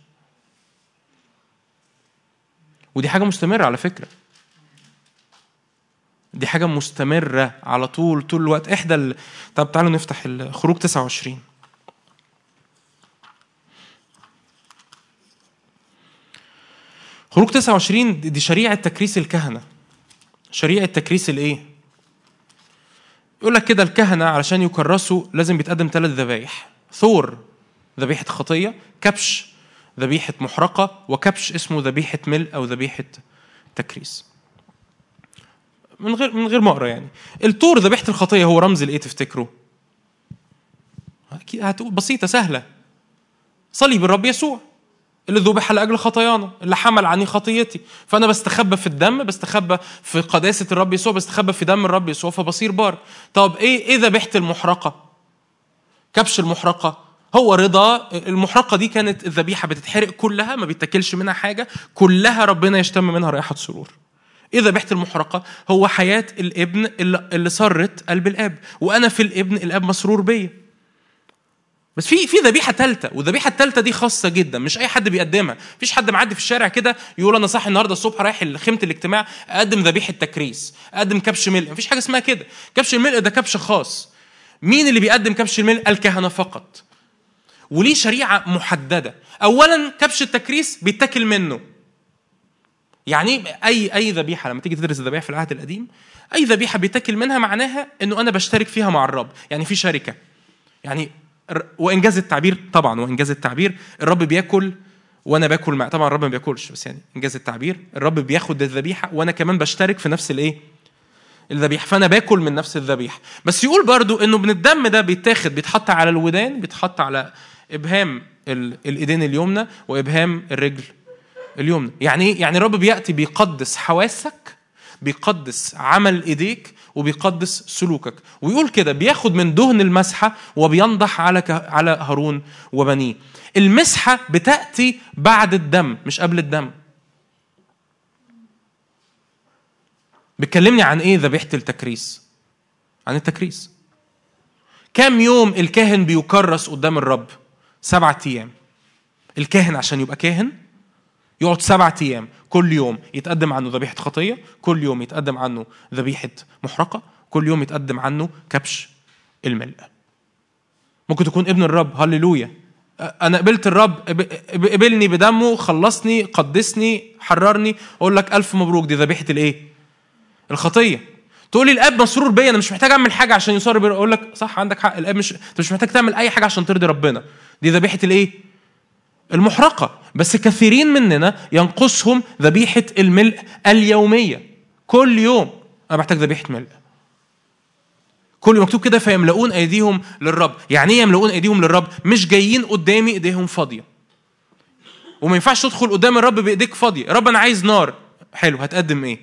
S1: ودي حاجة مستمرة على فكرة دي حاجة مستمرة على طول طول الوقت احدى ال... طب تعالوا نفتح الخروج 29 خروج 29 دي شريعة تكريس الكهنة شريعة تكريس الايه؟ يقول لك كده الكهنة علشان يكرسوا لازم بيتقدم ثلاث ذبايح ثور ذبيحة خطية كبش ذبيحة محرقة وكبش اسمه ذبيحة ملء أو ذبيحة تكريس من غير من غير ما اقرا يعني الطور ذبيحه الخطيه هو رمز لايه تفتكروا؟ اكيد هتقول بسيطه سهله صليب الرب يسوع اللي ذبح لاجل خطايانا اللي حمل عني خطيتي فانا بستخبى في الدم بستخبى في قداسه الرب يسوع بستخبى في دم الرب يسوع فبصير بار طب ايه ايه ذبيحه المحرقه كبش المحرقه هو رضا المحرقه دي كانت الذبيحه بتتحرق كلها ما بيتاكلش منها حاجه كلها ربنا يشتم منها رائحه سرور ايه ذبيحه المحرقه هو حياه الابن اللي, اللي سرت قلب الاب وانا في الابن الاب مسرور بيا بس في في ذبيحه ثالثه والذبيحه الثالثه دي خاصه جدا مش اي حد بيقدمها مفيش حد معدي في الشارع كده يقول انا صاحي النهارده الصبح رايح خيمه الاجتماع اقدم ذبيحه تكريس اقدم كبش ملء مفيش حاجه اسمها كده كبش الملء ده كبش خاص مين اللي بيقدم كبش الملء الكهنه فقط وليه شريعه محدده اولا كبش التكريس بيتاكل منه يعني اي اي ذبيحه لما تيجي تدرس الذبائح في العهد القديم اي ذبيحه بيتاكل منها معناها انه انا بشترك فيها مع الرب يعني في شركه يعني وانجاز التعبير طبعا وانجاز التعبير الرب بياكل وانا باكل مع طبعا الرب ما بياكلش بس يعني انجاز التعبير الرب بياخد الذبيحه وانا كمان بشترك في نفس الايه الذبيحه فانا باكل من نفس الذبيحه بس يقول برضو انه من الدم ده بيتاخد بيتحط على الودان بيتحط على ابهام الايدين اليمنى وابهام الرجل اليمنى يعني ايه يعني الرب بياتي بيقدس حواسك بيقدس عمل ايديك وبيقدس سلوكك ويقول كده بياخد من دهن المسحه وبينضح على على هارون وبنيه المسحه بتاتي بعد الدم مش قبل الدم بيكلمني عن ايه ذبيحه التكريس عن التكريس كم يوم الكاهن بيكرس قدام الرب سبعة ايام الكاهن عشان يبقى كاهن يقعد سبعة أيام كل يوم يتقدم عنه ذبيحة خطية كل يوم يتقدم عنه ذبيحة محرقة كل يوم يتقدم عنه كبش الملء ممكن تكون ابن الرب هللويا أنا قبلت الرب قبلني بدمه خلصني قدسني حررني أقول لك ألف مبروك دي ذبيحة الإيه؟ الخطية تقول لي الاب مسرور بيا انا مش محتاج اعمل حاجه عشان يصر بيا اقول لك صح عندك حق الاب مش انت مش محتاج تعمل اي حاجه عشان ترضي ربنا دي ذبيحه الايه المحرقة بس كثيرين مننا ينقصهم ذبيحة الملء اليومية كل يوم أنا محتاج ذبيحة ملء كل مكتوب كده فيملؤون أيديهم للرب يعني إيه يملؤون أيديهم للرب مش جايين قدامي إيديهم فاضية وما ينفعش تدخل قدام الرب بإيديك فاضية رب أنا عايز نار حلو هتقدم إيه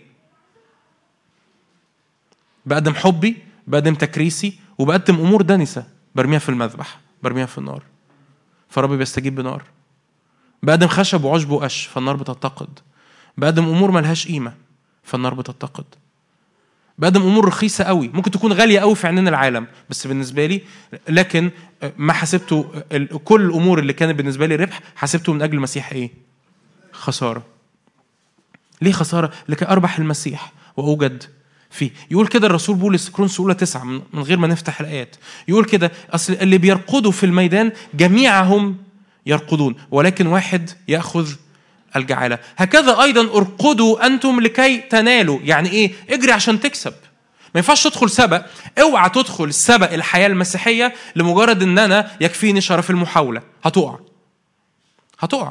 S1: بقدم حبي بقدم تكريسي وبقدم أمور دنسة برميها في المذبح برميها في النار فرب بيستجيب بنار بقدم خشب وعشب وقش فالنار بتتقد بقدم امور ملهاش قيمه فالنار بتتقد بقدم امور رخيصه قوي ممكن تكون غاليه قوي في عينين العالم بس بالنسبه لي لكن ما حسبته كل الامور اللي كانت بالنسبه لي ربح حسبته من اجل المسيح ايه خساره ليه خساره لكي اربح المسيح واوجد فيه يقول كده الرسول بولس كرونس اولى تسعة من غير ما نفتح الايات يقول كده اصل اللي بيرقدوا في الميدان جميعهم يرقدون ولكن واحد ياخذ الجعاله هكذا ايضا ارقدوا انتم لكي تنالوا يعني ايه اجري عشان تكسب ما ينفعش تدخل سبق اوعى تدخل سبق الحياه المسيحيه لمجرد ان انا يكفيني شرف المحاوله هتقع هتقع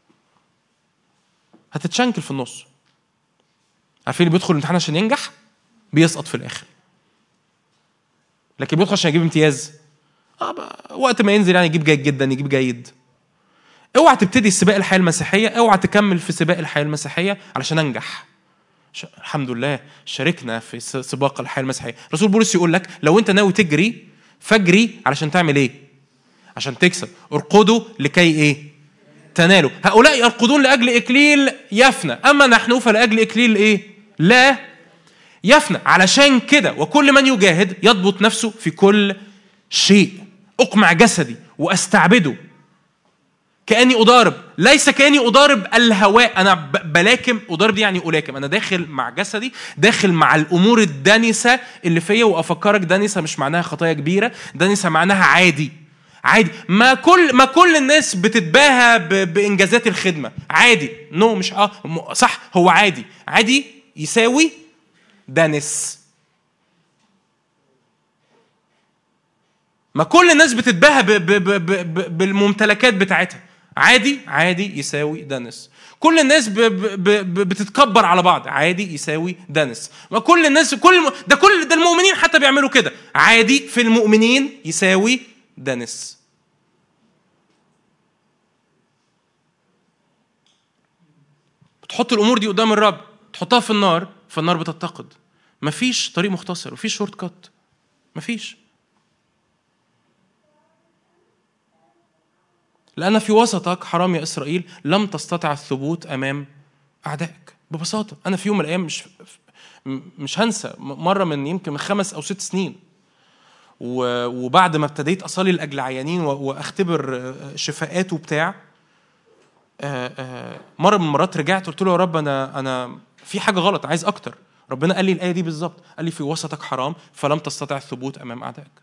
S1: هتتشنكل في النص عارفين اللي بيدخل الامتحان عشان ينجح بيسقط في الاخر لكن بيدخل عشان يجيب امتياز آه وقت ما ينزل يعني يجيب جيد جدا يجيب جيد اوعى تبتدي سباق الحياه المسيحيه اوعى تكمل في سباق الحياه المسيحيه علشان انجح ش... الحمد لله شاركنا في سباق الحياه المسيحيه رسول بولس يقول لك لو انت ناوي تجري فاجري علشان تعمل ايه عشان تكسب ارقدوا لكي ايه تنالوا هؤلاء يرقدون لاجل اكليل يفنى اما نحن فلاجل اكليل ايه لا يفنى علشان كده وكل من يجاهد يضبط نفسه في كل شيء اقمع جسدي واستعبده كاني اضارب ليس كاني اضارب الهواء انا بلاكم اضارب دي يعني الاكم انا داخل مع جسدي داخل مع الامور الدنسه اللي فيا وافكرك دنسه مش معناها خطايا كبيره دنسه معناها عادي عادي ما كل ما كل الناس بتتباهى بانجازات الخدمه عادي نو no مش اه صح هو عادي عادي يساوي دنس ما كل الناس بتتباهى بالممتلكات بتاعتها عادي عادي يساوي دنس كل الناس ب ب ب بتتكبر على بعض عادي يساوي دنس وكل الناس كل ده كل ده المؤمنين حتى بيعملوا كده عادي في المؤمنين يساوي دنس تحط الامور دي قدام الرب تحطها في النار فالنار بتتقد مفيش طريق مختصر مفيش شورت كات مفيش لأن في وسطك حرام يا إسرائيل لم تستطع الثبوت أمام أعدائك ببساطة أنا في يوم من الأيام مش مش هنسى مرة من يمكن من خمس أو ست سنين وبعد ما ابتديت أصلي لأجل عيانين وأختبر شفاءات وبتاع مرة من المرات رجعت قلت له يا رب أنا أنا في حاجة غلط عايز أكتر ربنا قال لي الآية دي بالظبط قال لي في وسطك حرام فلم تستطع الثبوت أمام أعدائك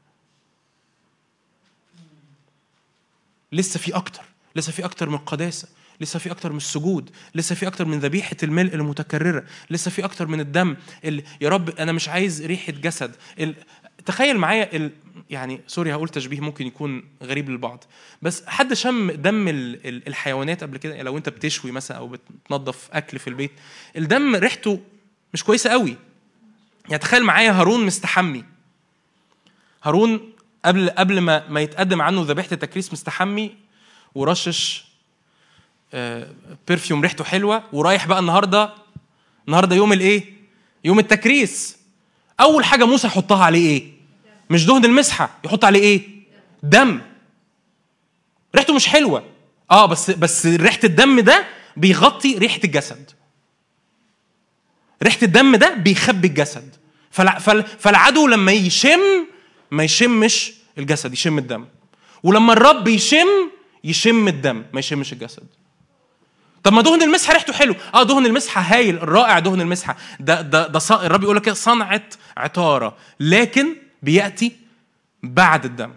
S1: لسه في اكتر لسه في اكتر من القداسه لسه في اكتر من السجود لسه في اكتر من ذبيحه الملء المتكرره لسه في اكتر من الدم اللي يا رب انا مش عايز ريحه جسد ال... تخيل معايا ال... يعني سوري هقول تشبيه ممكن يكون غريب للبعض بس حد شم دم ال... الحيوانات قبل كده لو انت بتشوي مثلا او بتنظف اكل في البيت الدم ريحته مش كويسه قوي يعني تخيل معايا هارون مستحمي هارون قبل قبل ما ما يتقدم عنه ذبيحه التكريس مستحمي ورشش برفيوم ريحته حلوه ورايح بقى النهارده النهارده يوم الايه؟ يوم التكريس اول حاجه موسى يحطها عليه ايه؟ مش دهن المسحه يحط عليه ايه؟ دم ريحته مش حلوه اه بس بس ريحه الدم ده بيغطي ريحه الجسد ريحه الدم ده بيخبي الجسد فالعدو لما يشم ما يشمش الجسد يشم الدم ولما الرب يشم يشم الدم ما يشمش الجسد طب ما دهن المسحه ريحته حلو اه دهن المسحه هايل رائع دهن المسحه ده ده ده ص... الرب يقول لك صنعه عطاره لكن بياتي بعد الدم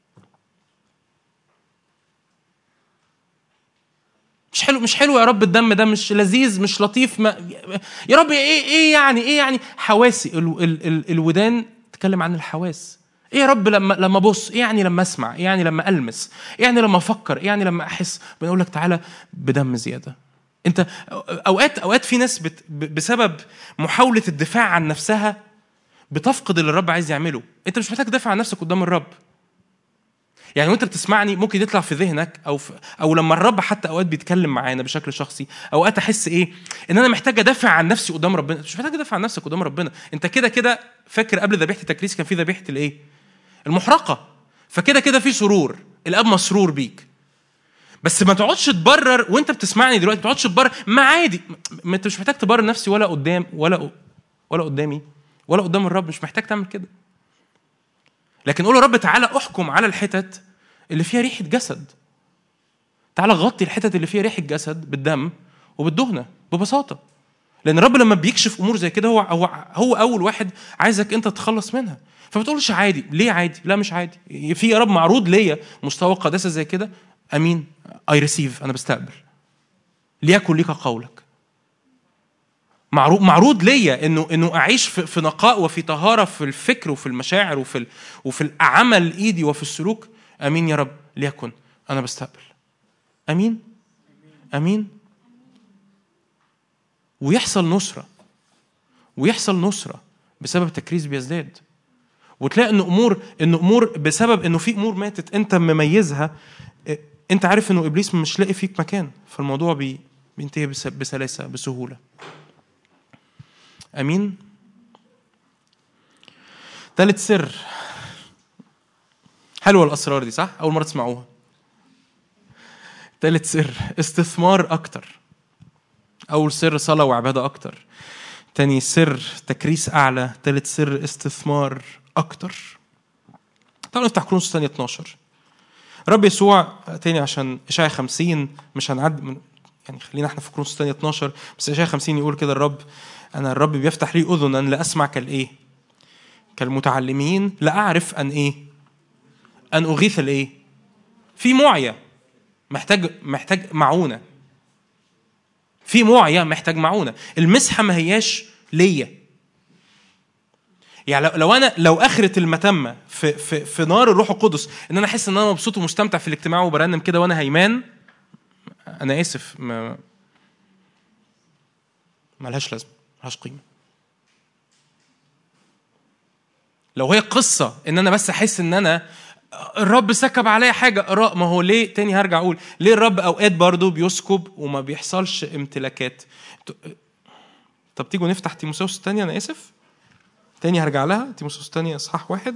S1: مش حلو مش حلو يا رب الدم ده مش لذيذ مش لطيف ما يا رب ايه ايه يعني ايه يعني حواسي ال... ال... ال... الودان تتكلم عن الحواس ايه يا رب لما لما ابص ايه يعني لما اسمع ايه يعني لما المس ايه يعني لما افكر ايه يعني لما احس بنقول لك تعالى بدم زياده انت اوقات اوقات في ناس بت بسبب محاوله الدفاع عن نفسها بتفقد اللي الرب عايز يعمله انت مش محتاج تدافع عن نفسك قدام الرب يعني وانت بتسمعني ممكن يطلع في ذهنك او في او لما الرب حتى اوقات بيتكلم معانا بشكل شخصي اوقات احس ايه ان انا محتاج ادافع عن نفسي قدام ربنا مش محتاج تدافع عن نفسك قدام ربنا انت كده كده فاكر قبل ذبيحه التكريس كان في ذبيحه الايه المحرقه فكده كده في سرور الاب مسرور بيك بس ما تقعدش تبرر وانت بتسمعني دلوقتي ما تقعدش تبرر ما عادي ما انت مش محتاج تبرر نفسي ولا قدام ولا ولا قدامي ولا قدام الرب مش محتاج تعمل كده لكن قول يا رب تعالى احكم على الحتت اللي فيها ريحه جسد تعالى غطي الحتت اللي فيها ريحه جسد بالدم وبالدهنه ببساطه لان الرب لما بيكشف امور زي كده هو هو هو اول واحد عايزك انت تتخلص منها فما تقولش عادي ليه عادي لا مش عادي في يا رب معروض ليا مستوى قداسه زي كده امين اي ريسيف انا بستقبل ليكن ليك قولك معروض معروض ليا انه انه اعيش في, في نقاء وفي طهاره في الفكر وفي المشاعر وفي وفي العمل ايدي وفي السلوك امين يا رب ليكن انا بستقبل امين امين ويحصل نصره ويحصل نصره بسبب تكريس بيزداد وتلاقي ان امور ان امور بسبب انه في امور ماتت انت مميزها انت عارف انه ابليس مش لاقي فيك مكان فالموضوع بي بينتهي بسلاسه بسهوله امين ثالث سر حلوه الاسرار دي صح اول مره تسمعوها ثالث سر استثمار اكتر اول سر صلاه وعباده اكتر تاني سر تكريس اعلى ثالث سر استثمار اكتر تعالوا نفتح كرونس ثانية 12 رب يسوع تاني عشان اشعيا 50 مش هنعد من يعني خلينا احنا في كرونس ثانية 12 بس اشعيا 50 يقول كده الرب انا الرب بيفتح لي اذنا لاسمع كالايه كالمتعلمين لاعرف ان ايه ان اغيث الايه في معيه محتاج محتاج معونه في معيه محتاج معونه المسحه ما هياش ليا يعني لو, لو انا لو اخره المتمه في في في نار الروح القدس ان انا احس ان انا مبسوط ومستمتع في الاجتماع وبرنم كده وانا هيمان انا اسف ما ملهاش لازمه ملهاش قيمه لو هي قصه ان انا بس احس ان انا الرب سكب عليا حاجه را ما هو ليه تاني هرجع اقول ليه الرب اوقات برضه بيسكب وما بيحصلش امتلاكات طب تيجوا نفتح تيموساوس الثانيه انا اسف تاني هرجع لها تيموساوس الثانيه اصحاح واحد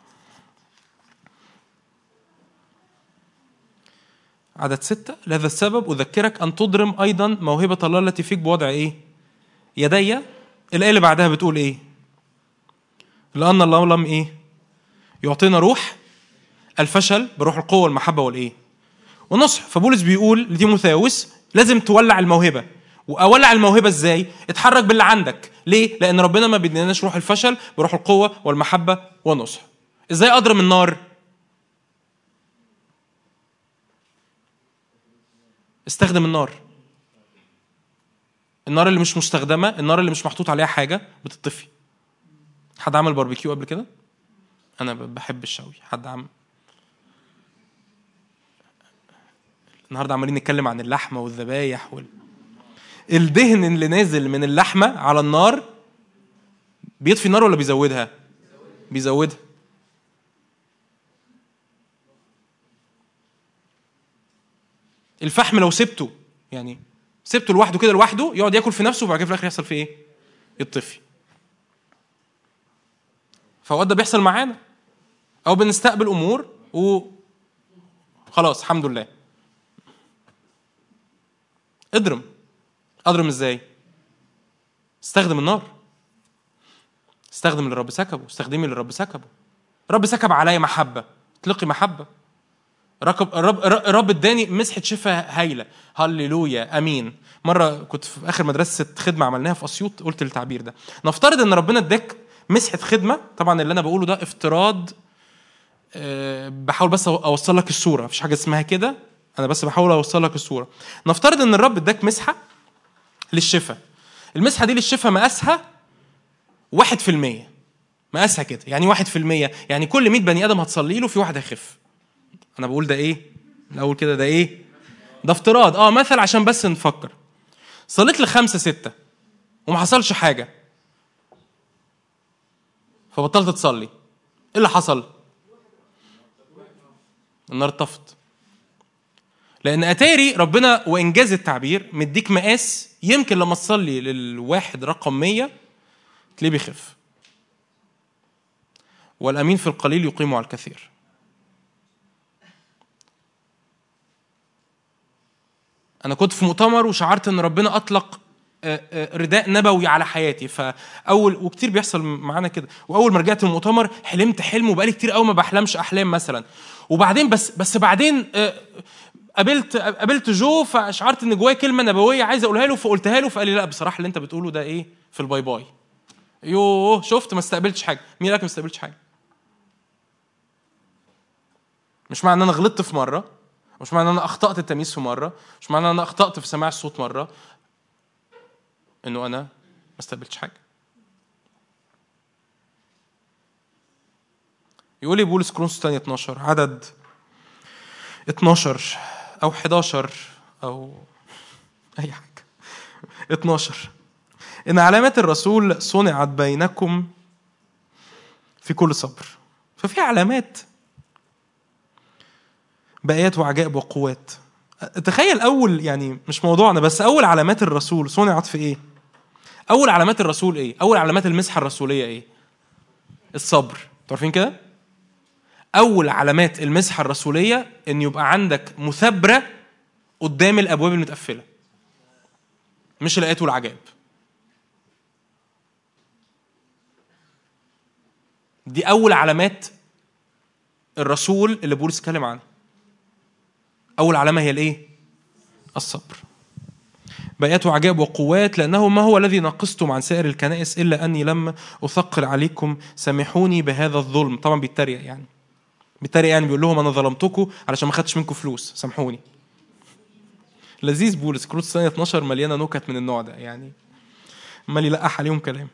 S1: عدد ستة لهذا السبب أذكرك أن تضرم أيضا موهبة الله التي فيك بوضع إيه؟ يدي الآية اللي بعدها بتقول إيه؟ لأن الله لم إيه؟ يعطينا روح الفشل بروح القوة والمحبة والإيه؟ والنصح فبولس بيقول لتيموثاوس لازم تولع الموهبة واولع الموهبه ازاي؟ اتحرك باللي عندك، ليه؟ لان ربنا ما بيديناش روح الفشل بروح القوه والمحبه والنصح. ازاي اضرم النار؟ استخدم النار. النار اللي مش مستخدمه، النار اللي مش محطوط عليها حاجه بتطفي. حد عمل باربيكيو قبل كده؟ انا بحب الشوي، حد عمل النهارده عمالين نتكلم عن اللحمه والذبايح وال... الدهن اللي نازل من اللحمه على النار بيطفي النار ولا بيزودها؟ بيزودها الفحم لو سبته يعني سبته لوحده كده لوحده يقعد ياكل في نفسه وبعد كده في الاخر يحصل فيه ايه؟ يطفي فهو ده بيحصل معانا او بنستقبل امور و خلاص الحمد لله اضرم اضرم ازاي استخدم النار استخدم اللي الرب سكبه استخدمي اللي الرب سكبه الرب سكب عليا محبه اطلقي محبه ركب الرب الرب اداني مسحه شفاء هايله هللويا امين مره كنت في اخر مدرسه خدمه عملناها في اسيوط قلت التعبير ده نفترض ان ربنا اداك مسحه خدمه طبعا اللي انا بقوله ده افتراض أه بحاول بس اوصل لك الصوره مفيش حاجه اسمها كده انا بس بحاول اوصل لك الصوره نفترض ان الرب اداك مسحه للشفاء المسحه دي للشفاء مقاسها واحد في المية مقاسها كده يعني واحد في المية يعني كل 100 بني ادم هتصلي له في واحد هيخف انا بقول ده ايه الاول كده ده ايه ده افتراض اه مثل عشان بس نفكر صليت لخمسة ستة وما حصلش حاجة فبطلت تصلي ايه اللي حصل النار طفت لان اتاري ربنا وانجاز التعبير مديك مقاس يمكن لما تصلي للواحد رقم 100 تلاقيه بيخف والامين في القليل يقيم على الكثير انا كنت في مؤتمر وشعرت ان ربنا اطلق رداء نبوي على حياتي فاول وكتير بيحصل معانا كده واول ما رجعت من المؤتمر حلمت حلم وبقالي كتير قوي ما بحلمش احلام مثلا وبعدين بس بس بعدين قابلت قابلت جو فشعرت ان جوايا كلمه نبويه عايز اقولها له فقلتها له فقال لي لا بصراحه اللي انت بتقوله ده ايه في الباي باي يوه شفت ما استقبلتش حاجه مين قالك ما استقبلتش حاجه مش معنى ان انا غلطت في مره مش معنى ان انا اخطات التمييز في مره مش معنى ان انا اخطات في سماع الصوت مره انه انا ما استقبلتش حاجه يقول لي بولس كرونس الثانية 12 عدد 12 أو 11 أو أي حاجة 12 إن علامات الرسول صنعت بينكم في كل صبر ففي علامات بآيات وعجائب وقوات تخيل أول يعني مش موضوعنا بس أول علامات الرسول صنعت في إيه؟ أول علامات الرسول إيه؟ أول علامات المسحة الرسولية إيه؟ الصبر عارفين كده؟ أول علامات المسحة الرسولية إن يبقى عندك مثابرة قدام الأبواب المتقفلة مش الآيات والعجائب دي أول علامات الرسول اللي بولس اتكلم عنها أول علامة هي الإيه؟ الصبر بآيات وعجائب وقوات لأنه ما هو الذي نقصتم عن سائر الكنائس إلا أني لم أثقل عليكم سامحوني بهذا الظلم طبعا بيتريق يعني بيتريق يعني بيقول لهم أنا ظلمتكم علشان ما خدتش منكم فلوس سامحوني لذيذ بولس كروت الثانية 12 مليانة نكت من النوع ده يعني عمال يلقح عليهم كلام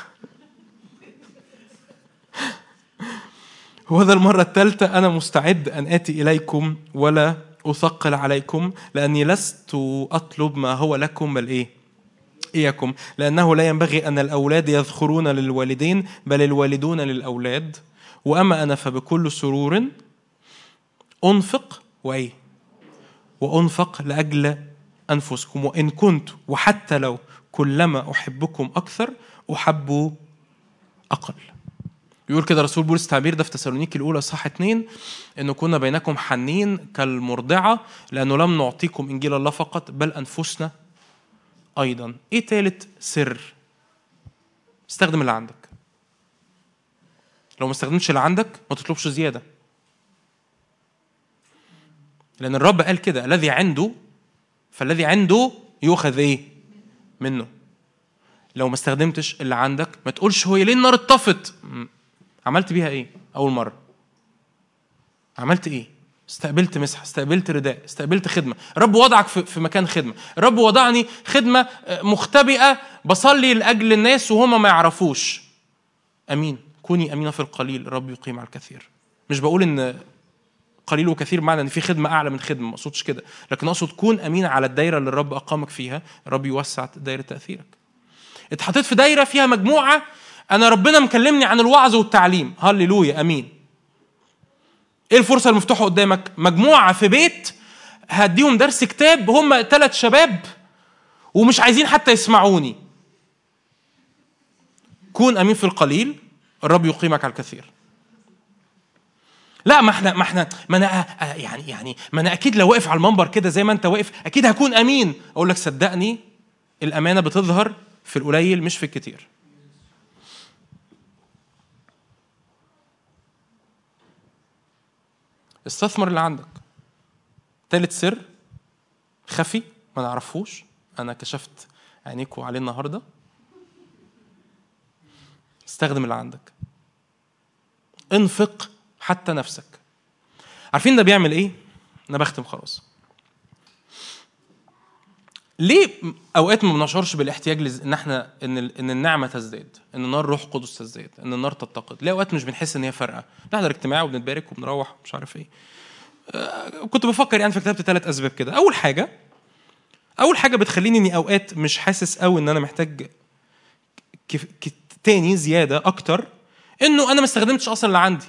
S1: وهذا المرة الثالثة أنا مستعد أن آتي إليكم ولا أثقل عليكم لأني لست أطلب ما هو لكم بل إيه؟ إياكم لأنه لا ينبغي أن الأولاد يذخرون للوالدين بل الوالدون للأولاد وأما أنا فبكل سرور انفق وايه وانفق لاجل انفسكم وان كنت وحتى لو كلما احبكم اكثر احب اقل بيقول كده رسول بولس التعبير ده في تسالونيكي الاولى صح اتنين انه كنا بينكم حنين كالمرضعه لانه لم نعطيكم انجيل الله فقط بل انفسنا ايضا ايه تالت سر استخدم اللي عندك لو ما استخدمتش اللي عندك ما تطلبش زياده لان الرب قال كده الذي عنده فالذي عنده يؤخذ ايه منه لو ما استخدمتش اللي عندك ما تقولش هو ليه النار اتطفت م. عملت بيها ايه اول مره عملت ايه استقبلت مسحه استقبلت رداء استقبلت خدمه رب وضعك في في مكان خدمه رب وضعني خدمه آه، مختبئه بصلي لاجل الناس وهم ما يعرفوش امين كوني امينه في القليل الرب يقيم على الكثير مش بقول ان قليل وكثير معنى ان في خدمه اعلى من خدمه ما اقصدش كده لكن اقصد كون امين على الدايره اللي الرب اقامك فيها الرب يوسع دايره تاثيرك اتحطيت في دايره فيها مجموعه انا ربنا مكلمني عن الوعظ والتعليم هللويا امين ايه الفرصه المفتوحه قدامك مجموعه في بيت هديهم درس كتاب هم ثلاث شباب ومش عايزين حتى يسمعوني كون امين في القليل الرب يقيمك على الكثير لا ما احنا ما احنا ما انا آه، يعني يعني ما انا اكيد لو واقف على المنبر كده زي ما انت واقف اكيد هكون امين اقول لك صدقني الامانه بتظهر في القليل مش في الكتير استثمر اللي عندك تالت سر خفي ما نعرفوش انا كشفت عينيكوا عليه النهارده استخدم اللي عندك انفق حتى نفسك عارفين ده بيعمل ايه انا بختم خلاص ليه اوقات ما بنشعرش بالاحتياج لز... ان احنا ان ال... ان النعمه تزداد ان النار روح قدس تزداد ان النار تتقد ليه اوقات مش بنحس ان هي فارقه نحضر اجتماع وبنتبارك وبنروح مش عارف ايه آه، كنت بفكر يعني فكتبت ثلاث اسباب كده اول حاجه اول حاجه بتخليني اني اوقات مش حاسس قوي ان انا محتاج كف... ك... تاني زياده اكتر انه انا ما استخدمتش اصلا اللي عندي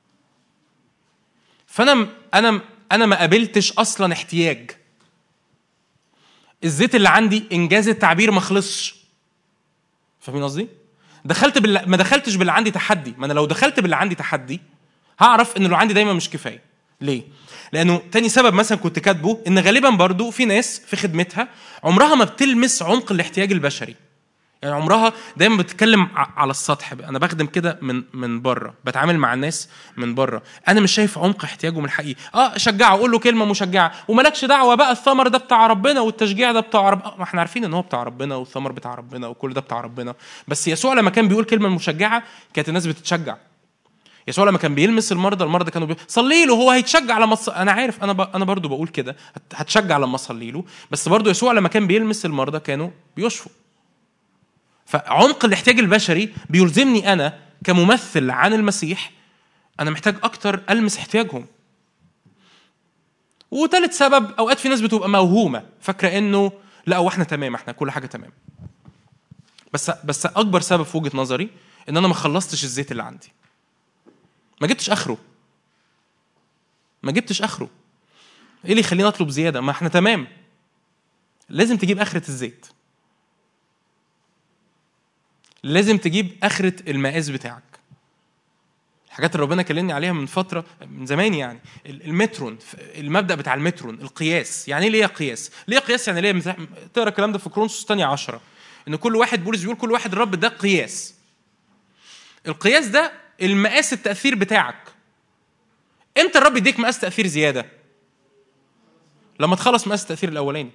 S1: فانا انا انا ما قابلتش اصلا احتياج الزيت اللي عندي انجاز التعبير ما خلصش فاهمين قصدي دخلت بال... ما دخلتش باللي عندي تحدي ما انا لو دخلت باللي عندي تحدي هعرف ان اللي عندي دايما مش كفايه ليه لانه تاني سبب مثلا كنت كاتبه ان غالبا برضو في ناس في خدمتها عمرها ما بتلمس عمق الاحتياج البشري يعني عمرها دايما بتتكلم ع- على السطح انا بخدم كده من من بره بتعامل مع الناس من بره انا مش شايف عمق احتياجهم الحقيقي اه شجعه قول له كلمه مشجعه ومالكش دعوه بقى الثمر ده بتاع ربنا والتشجيع ده بتاع رب آه ما احنا عارفين ان هو بتاع ربنا والثمر بتاع ربنا وكل ده بتاع ربنا بس يسوع لما كان بيقول كلمه مشجعه كانت الناس بتتشجع يسوع لما كان بيلمس المرضى المرضى كانوا بي... صلي له هو هيتشجع لما تص... انا عارف انا ب... انا برضو بقول كده هت- هتشجع لما اصلي له بس برضو يسوع لما كان بيلمس المرضى كانوا بيشفوا فعمق الاحتياج البشري بيلزمني انا كممثل عن المسيح انا محتاج اكتر المس احتياجهم وثالث سبب اوقات في ناس بتبقى موهومه فاكره انه لا هو احنا تمام احنا كل حاجه تمام بس بس اكبر سبب في وجهه نظري ان انا ما خلصتش الزيت اللي عندي ما جبتش اخره ما جبتش اخره ايه اللي يخليني اطلب زياده ما احنا تمام لازم تجيب اخره الزيت لازم تجيب اخره المقاس بتاعك الحاجات اللي ربنا كلمني عليها من فتره من زمان يعني المترون المبدا بتاع المترون القياس يعني ايه ليه قياس ليه قياس يعني ليه مثلا تقرا الكلام ده في كرونسوس الثانيه عشرة ان كل واحد بولس بيقول كل واحد الرب ده قياس القياس ده المقاس التاثير بتاعك امتى الرب يديك مقاس تاثير زياده لما تخلص مقاس التاثير الاولاني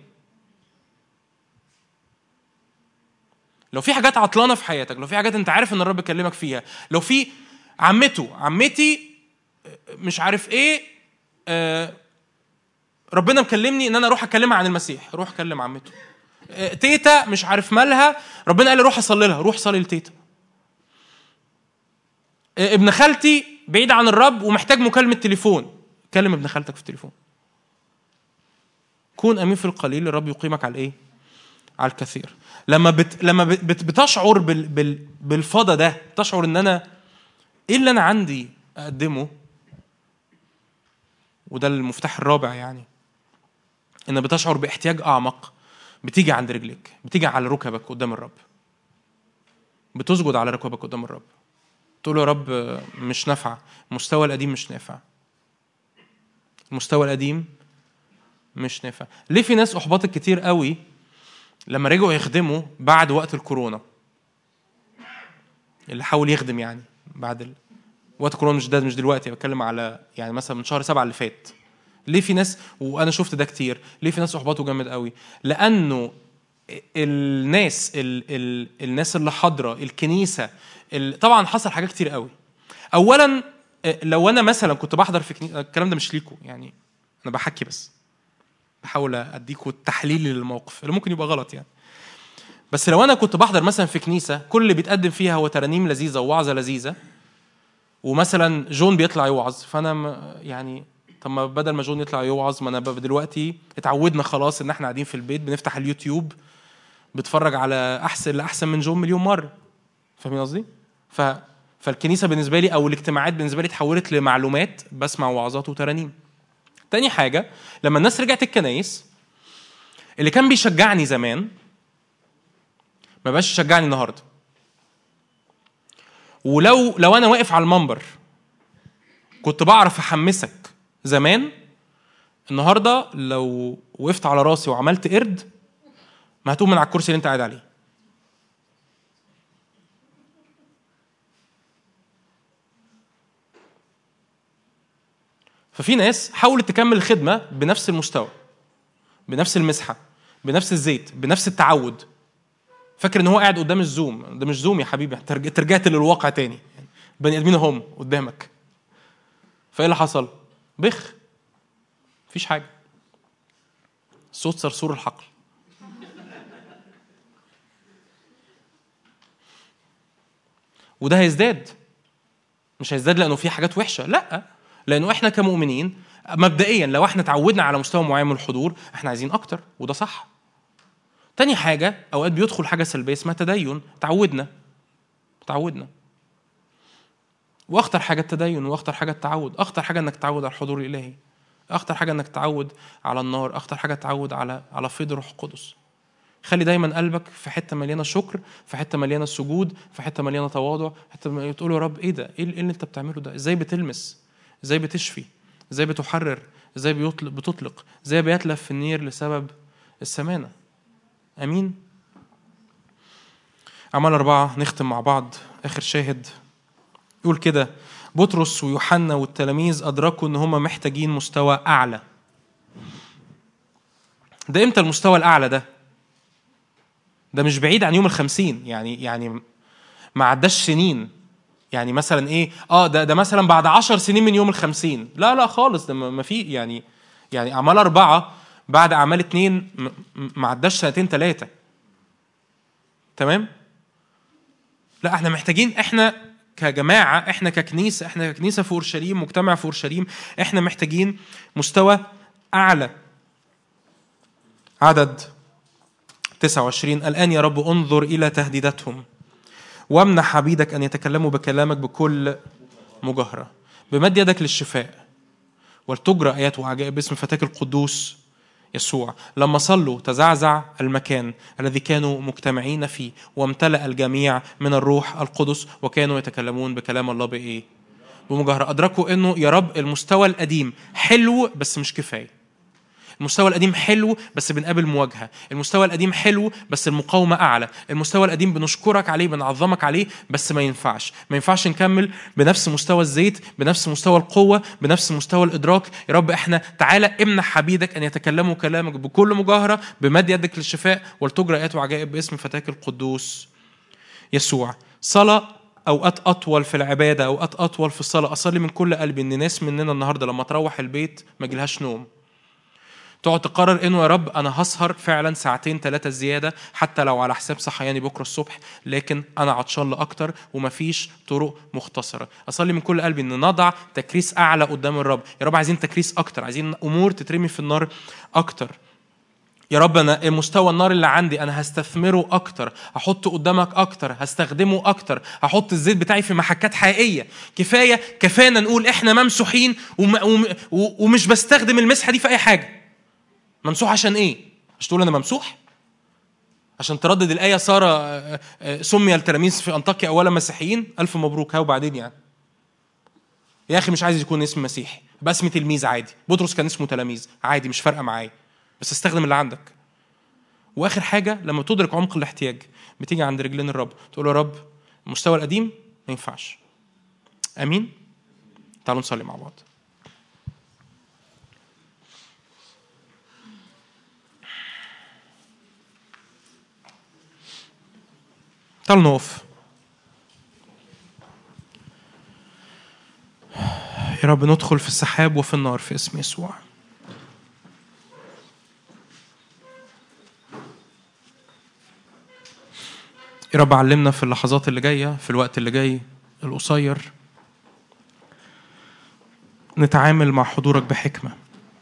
S1: لو في حاجات عطلانه في حياتك لو في حاجات انت عارف ان الرب كلمك فيها لو في عمته عمتي مش عارف ايه آه، ربنا مكلمني ان انا اروح اكلمها عن المسيح روح كلم عمته آه، تيتا مش عارف مالها ربنا قال لي روح اصلي لها روح صلي لتيتا آه، ابن خالتي بعيد عن الرب ومحتاج مكالمه تليفون كلم ابن خالتك في التليفون كون امين في القليل الرب يقيمك على ايه على الكثير لما بت... لما بت... بت- بتشعر بال... بال... بالفضا ده تشعر ان انا ايه اللي انا عندي اقدمه وده المفتاح الرابع يعني ان بتشعر باحتياج اعمق بتيجي عند رجلك بتيجي على ركبك قدام الرب بتسجد على ركبك قدام الرب تقول له يا رب مش نافعه المستوى القديم مش نافع المستوى القديم مش نافع ليه في ناس احبطت كتير قوي لما رجعوا يخدموا بعد وقت الكورونا اللي حاول يخدم يعني بعد ال... وقت الكورونا مش ده مش دلوقتي بتكلم على يعني مثلا من شهر سبعة اللي فات ليه في ناس وانا شفت ده كتير ليه في ناس احبطوا جامد قوي لانه الناس ال ال الناس اللي حاضره الكنيسه ال طبعا حصل حاجات كتير قوي اولا لو انا مثلا كنت بحضر في كنيسه الكلام ده مش ليكم يعني انا بحكي بس بحاول اديكم التحليل للموقف اللي ممكن يبقى غلط يعني بس لو انا كنت بحضر مثلا في كنيسه كل اللي بيتقدم فيها هو ترانيم لذيذه ووعظه لذيذه ومثلا جون بيطلع يوعظ فانا يعني طب ما بدل ما جون يطلع يوعظ ما انا دلوقتي اتعودنا خلاص ان احنا قاعدين في البيت بنفتح اليوتيوب بتفرج على احسن اللي احسن من جون مليون مره فاهمين قصدي؟ ف فالكنيسه بالنسبه لي او الاجتماعات بالنسبه لي اتحولت لمعلومات بسمع وعظات وترانيم. تاني حاجه لما الناس رجعت الكنايس اللي كان بيشجعني زمان ما بقاش يشجعني النهارده. ولو لو انا واقف على المنبر كنت بعرف احمسك زمان النهارده لو وقفت على راسي وعملت قرد ما هتقوم من على الكرسي اللي انت قاعد عليه ففي ناس حاولت تكمل الخدمة بنفس المستوى بنفس المسحة بنفس الزيت بنفس التعود فاكر ان هو قاعد قدام الزوم ده مش زوم يا حبيبي انت رجعت للواقع تاني بني ادمين هم قدامك فايه اللي حصل بخ مفيش حاجه صوت صرصور الحقل وده هيزداد مش هيزداد لانه في حاجات وحشه لا لانه احنا كمؤمنين مبدئيا لو احنا اتعودنا على مستوى معين من الحضور احنا عايزين اكتر وده صح تاني حاجه اوقات بيدخل حاجه سلبيه اسمها تدين تعودنا تعودنا واخطر حاجه التدين واخطر حاجه التعود اخطر حاجه انك تعود على الحضور الالهي اخطر حاجه انك تعود على النار اخطر حاجه تعود على على فيض روح القدس خلي دايما قلبك في حته مليانه شكر في حته مليانه سجود في حته مليانه تواضع حته تقول يا رب ايه ده ايه اللي انت بتعمله ده ازاي بتلمس ازاي بتشفي ازاي بتحرر ازاي بيطلق بتطلق ازاي بيتلف في النير لسبب السمانه امين اعمال اربعه نختم مع بعض اخر شاهد يقول كده بطرس ويوحنا والتلاميذ ادركوا ان هم محتاجين مستوى اعلى ده امتى المستوى الاعلى ده ده مش بعيد عن يوم الخمسين يعني يعني ما عداش سنين يعني مثلا ايه اه ده ده مثلا بعد عشر سنين من يوم الخمسين لا لا خالص ده ما في يعني يعني اعمال اربعه بعد اعمال اتنين ما عداش سنتين ثلاثه تمام لا احنا محتاجين احنا كجماعه احنا ككنيسه احنا ككنيسه في اورشليم مجتمع في اورشليم احنا محتاجين مستوى اعلى عدد 29 الآن يا رب انظر إلى تهديداتهم وامنح عبيدك أن يتكلموا بكلامك بكل مجاهرة بمد يدك للشفاء ولتجرى آيات وعجائب باسم فتاك القدوس يسوع لما صلوا تزعزع المكان الذي كانوا مجتمعين فيه وامتلأ الجميع من الروح القدس وكانوا يتكلمون بكلام الله بإيه؟ بمجاهرة أدركوا إنه يا رب المستوى القديم حلو بس مش كفاية المستوى القديم حلو بس بنقابل مواجهه المستوى القديم حلو بس المقاومه اعلى المستوى القديم بنشكرك عليه بنعظمك عليه بس ما ينفعش ما ينفعش نكمل بنفس مستوى الزيت بنفس مستوى القوه بنفس مستوى الادراك يا رب احنا تعالى امنح حبيبك ان يتكلموا كلامك بكل مجاهره بمد يدك للشفاء ولتجرى ايات وعجائب باسم فتاك القدوس يسوع صلاه اوقات اطول في العباده اوقات اطول في الصلاه اصلي من كل قلبي ان ناس مننا النهارده لما تروح البيت ما يجيلهاش نوم تقعد تقرر انه يا رب انا هسهر فعلا ساعتين ثلاثه زياده حتى لو على حساب صحياني بكره الصبح لكن انا عطشان لاكتر ومفيش طرق مختصره اصلي من كل قلبي ان نضع تكريس اعلى قدام الرب يا رب عايزين تكريس اكتر عايزين امور تترمي في النار اكتر يا رب انا مستوى النار اللي عندي انا هستثمره اكتر هحطه قدامك اكتر هستخدمه اكتر هحط الزيت بتاعي في محكات حقيقيه كفايه كفانا نقول احنا ممسوحين وم وم ومش بستخدم المسحه دي في اي حاجه ممسوح عشان ايه مش تقول انا ممسوح عشان تردد الايه ساره آه، آه، سمي التلاميذ في انطاكيا اولا مسيحيين الف مبروك ها وبعدين يعني يا اخي مش عايز يكون اسم مسيحي بس اسم تلميذ عادي بطرس كان اسمه تلاميذ عادي مش فارقه معايا بس استخدم اللي عندك واخر حاجه لما تدرك عمق الاحتياج بتيجي عند رجلين الرب تقول له يا رب المستوى القديم ما ينفعش امين تعالوا نصلي مع بعض تعالوا نقف يا رب ندخل في السحاب وفي النار في اسم يسوع يا رب علمنا في اللحظات اللي جايه في الوقت اللي جاي القصير نتعامل مع حضورك بحكمه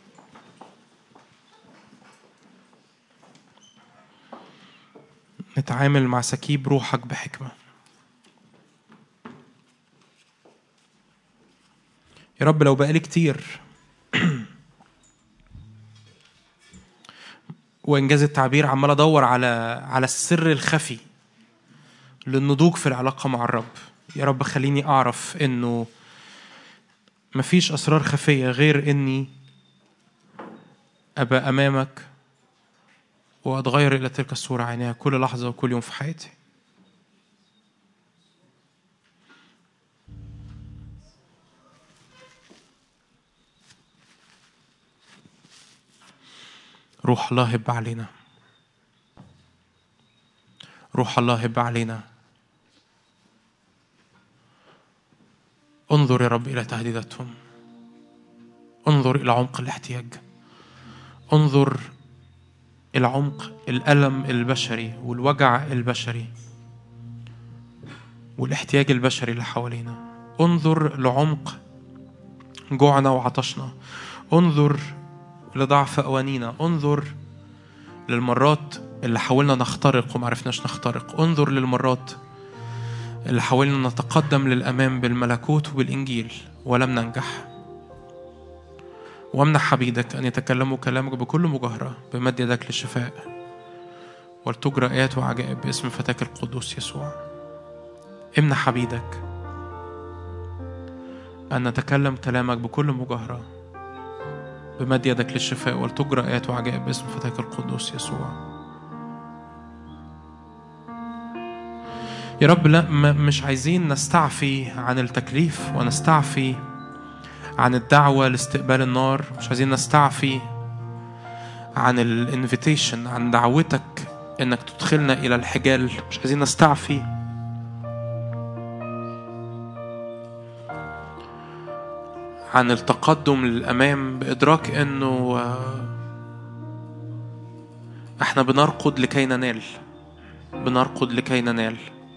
S1: نتعامل مع سكيب روحك بحكمه يا رب لو بقالي كتير وانجاز التعبير عمال ادور على على السر الخفي للنضوج في العلاقه مع الرب يا رب خليني اعرف انه مفيش اسرار خفيه غير اني ابقى امامك واتغير الى تلك الصوره عينيها كل لحظه وكل يوم في حياتي روح الله هب علينا روح الله هب علينا انظر يا رب إلى تهديداتهم انظر إلى عمق الاحتياج انظر إلى عمق الألم البشري والوجع البشري والاحتياج البشري اللي حوالينا انظر لعمق جوعنا وعطشنا انظر لضعف أوانينا انظر للمرات اللي حاولنا نخترق ومعرفناش نخترق انظر للمرات اللي حاولنا نتقدم للأمام بالملكوت وبالإنجيل ولم ننجح وامنح حبيدك أن يتكلموا كلامك بكل مجاهرة بمد يدك للشفاء ولتجرى آيات وعجائب باسم فتاك القدوس يسوع امنح حبيدك أن نتكلم كلامك بكل مجاهرة بمد يدك للشفاء ولتجرى آيات وعجائب باسم فتاك القدوس يسوع يا رب لا مش عايزين نستعفي عن التكليف ونستعفي عن الدعوة لاستقبال النار مش عايزين نستعفي عن الانفيتيشن عن دعوتك انك تدخلنا الى الحجال مش عايزين نستعفي عن التقدم للامام بادراك انه احنا بنرقد لكي ننال بنرقد لكي ننال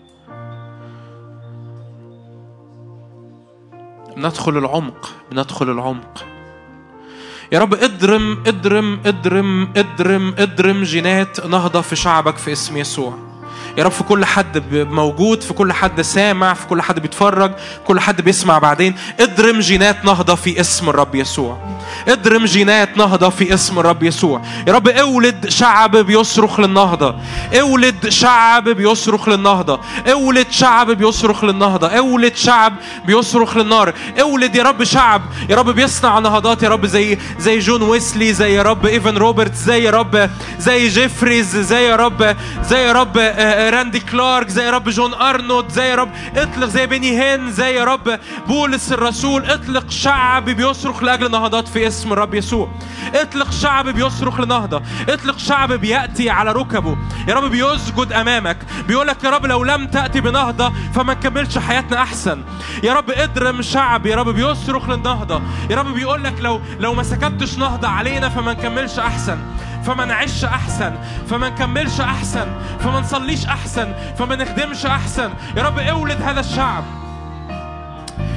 S1: بندخل العمق بندخل العمق يا رب اضرم اضرم اضرم اضرم اضرم جينات نهضة في شعبك في اسم يسوع يا رب في كل حد موجود في كل حد سامع في كل حد بيتفرج كل حد بيسمع بعدين اضرم جينات نهضة في اسم الرب يسوع اضرم جينات نهضة في اسم الرب يسوع يا رب اولد شعب بيصرخ للنهضة اولد شعب بيصرخ للنهضة اولد شعب بيصرخ للنهضة اولد شعب بيصرخ للنار اولد يا رب شعب يا رب بيصنع نهضات يا رب زي زي جون ويسلي زي يا رب ايفن روبرت زي يا رب زي جيفريز زي يا رب زي يا رب راندي كلارك زي يا رب جون ارنولد زي يا رب اطلق زي بني هين زي يا رب بولس الرسول اطلق شعب بيصرخ لاجل نهضات في اسم الرب يسوع اطلق شعب بيصرخ لنهضه اطلق شعب بياتي على ركبه يا رب بيسجد امامك بيقول لك يا رب لو لم تاتي بنهضه فما نكملش حياتنا احسن يا رب اضرم شعب يا رب بيصرخ للنهضه يا رب بيقول لك لو لو ما سكبتش نهضه علينا فما نكملش احسن فما نعيش احسن فما نكملش احسن فما نصليش احسن فما نخدمش احسن يا رب اولد هذا الشعب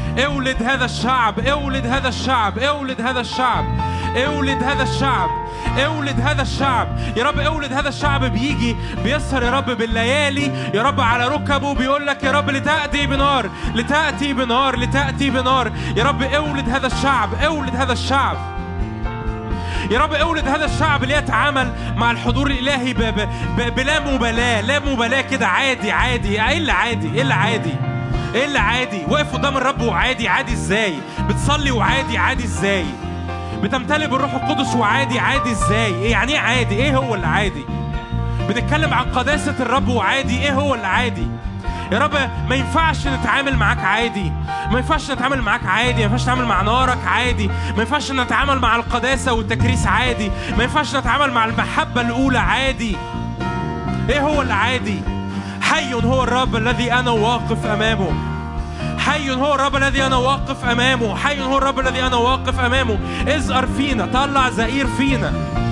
S1: اولد هذا الشعب اولد هذا الشعب اولد هذا الشعب اولد هذا الشعب اولد هذا الشعب يا رب اولد هذا الشعب بيجي بيسهر يا رب بالليالي يا رب على ركبه بيقول لك يا رب لتأتي بنار لتأتي بنار لتأتي بنار يا رب اولد هذا الشعب اولد هذا الشعب يا رب اولد هذا الشعب اللي يتعامل مع الحضور الالهي ب ب ب بلا مبالاه لا مبالاه كده عادي عادي ايه اللي عادي ايه اللي عادي ايه اللي عادي واقف قدام الرب وعادي عادي ازاي بتصلي وعادي عادي ازاي بتمتلئ بالروح القدس وعادي عادي ازاي ايه يعني ايه عادي ايه هو اللي عادي بنتكلم عن قداسة الرب وعادي ايه هو اللي عادي يا رب ما ينفعش نتعامل معاك عادي ما ينفعش نتعامل معاك عادي ما ينفعش نتعامل مع نارك عادي ما ينفعش نتعامل مع القداسة والتكريس عادي ما ينفعش نتعامل مع المحبة الأولى عادي ايه هو اللي عادي حي هو الرب الذي أنا واقف أمامه حي هو الرب الذي أنا واقف أمامه حي هو الرب الذي أنا واقف أمامه ازقر فينا طلع زئير فينا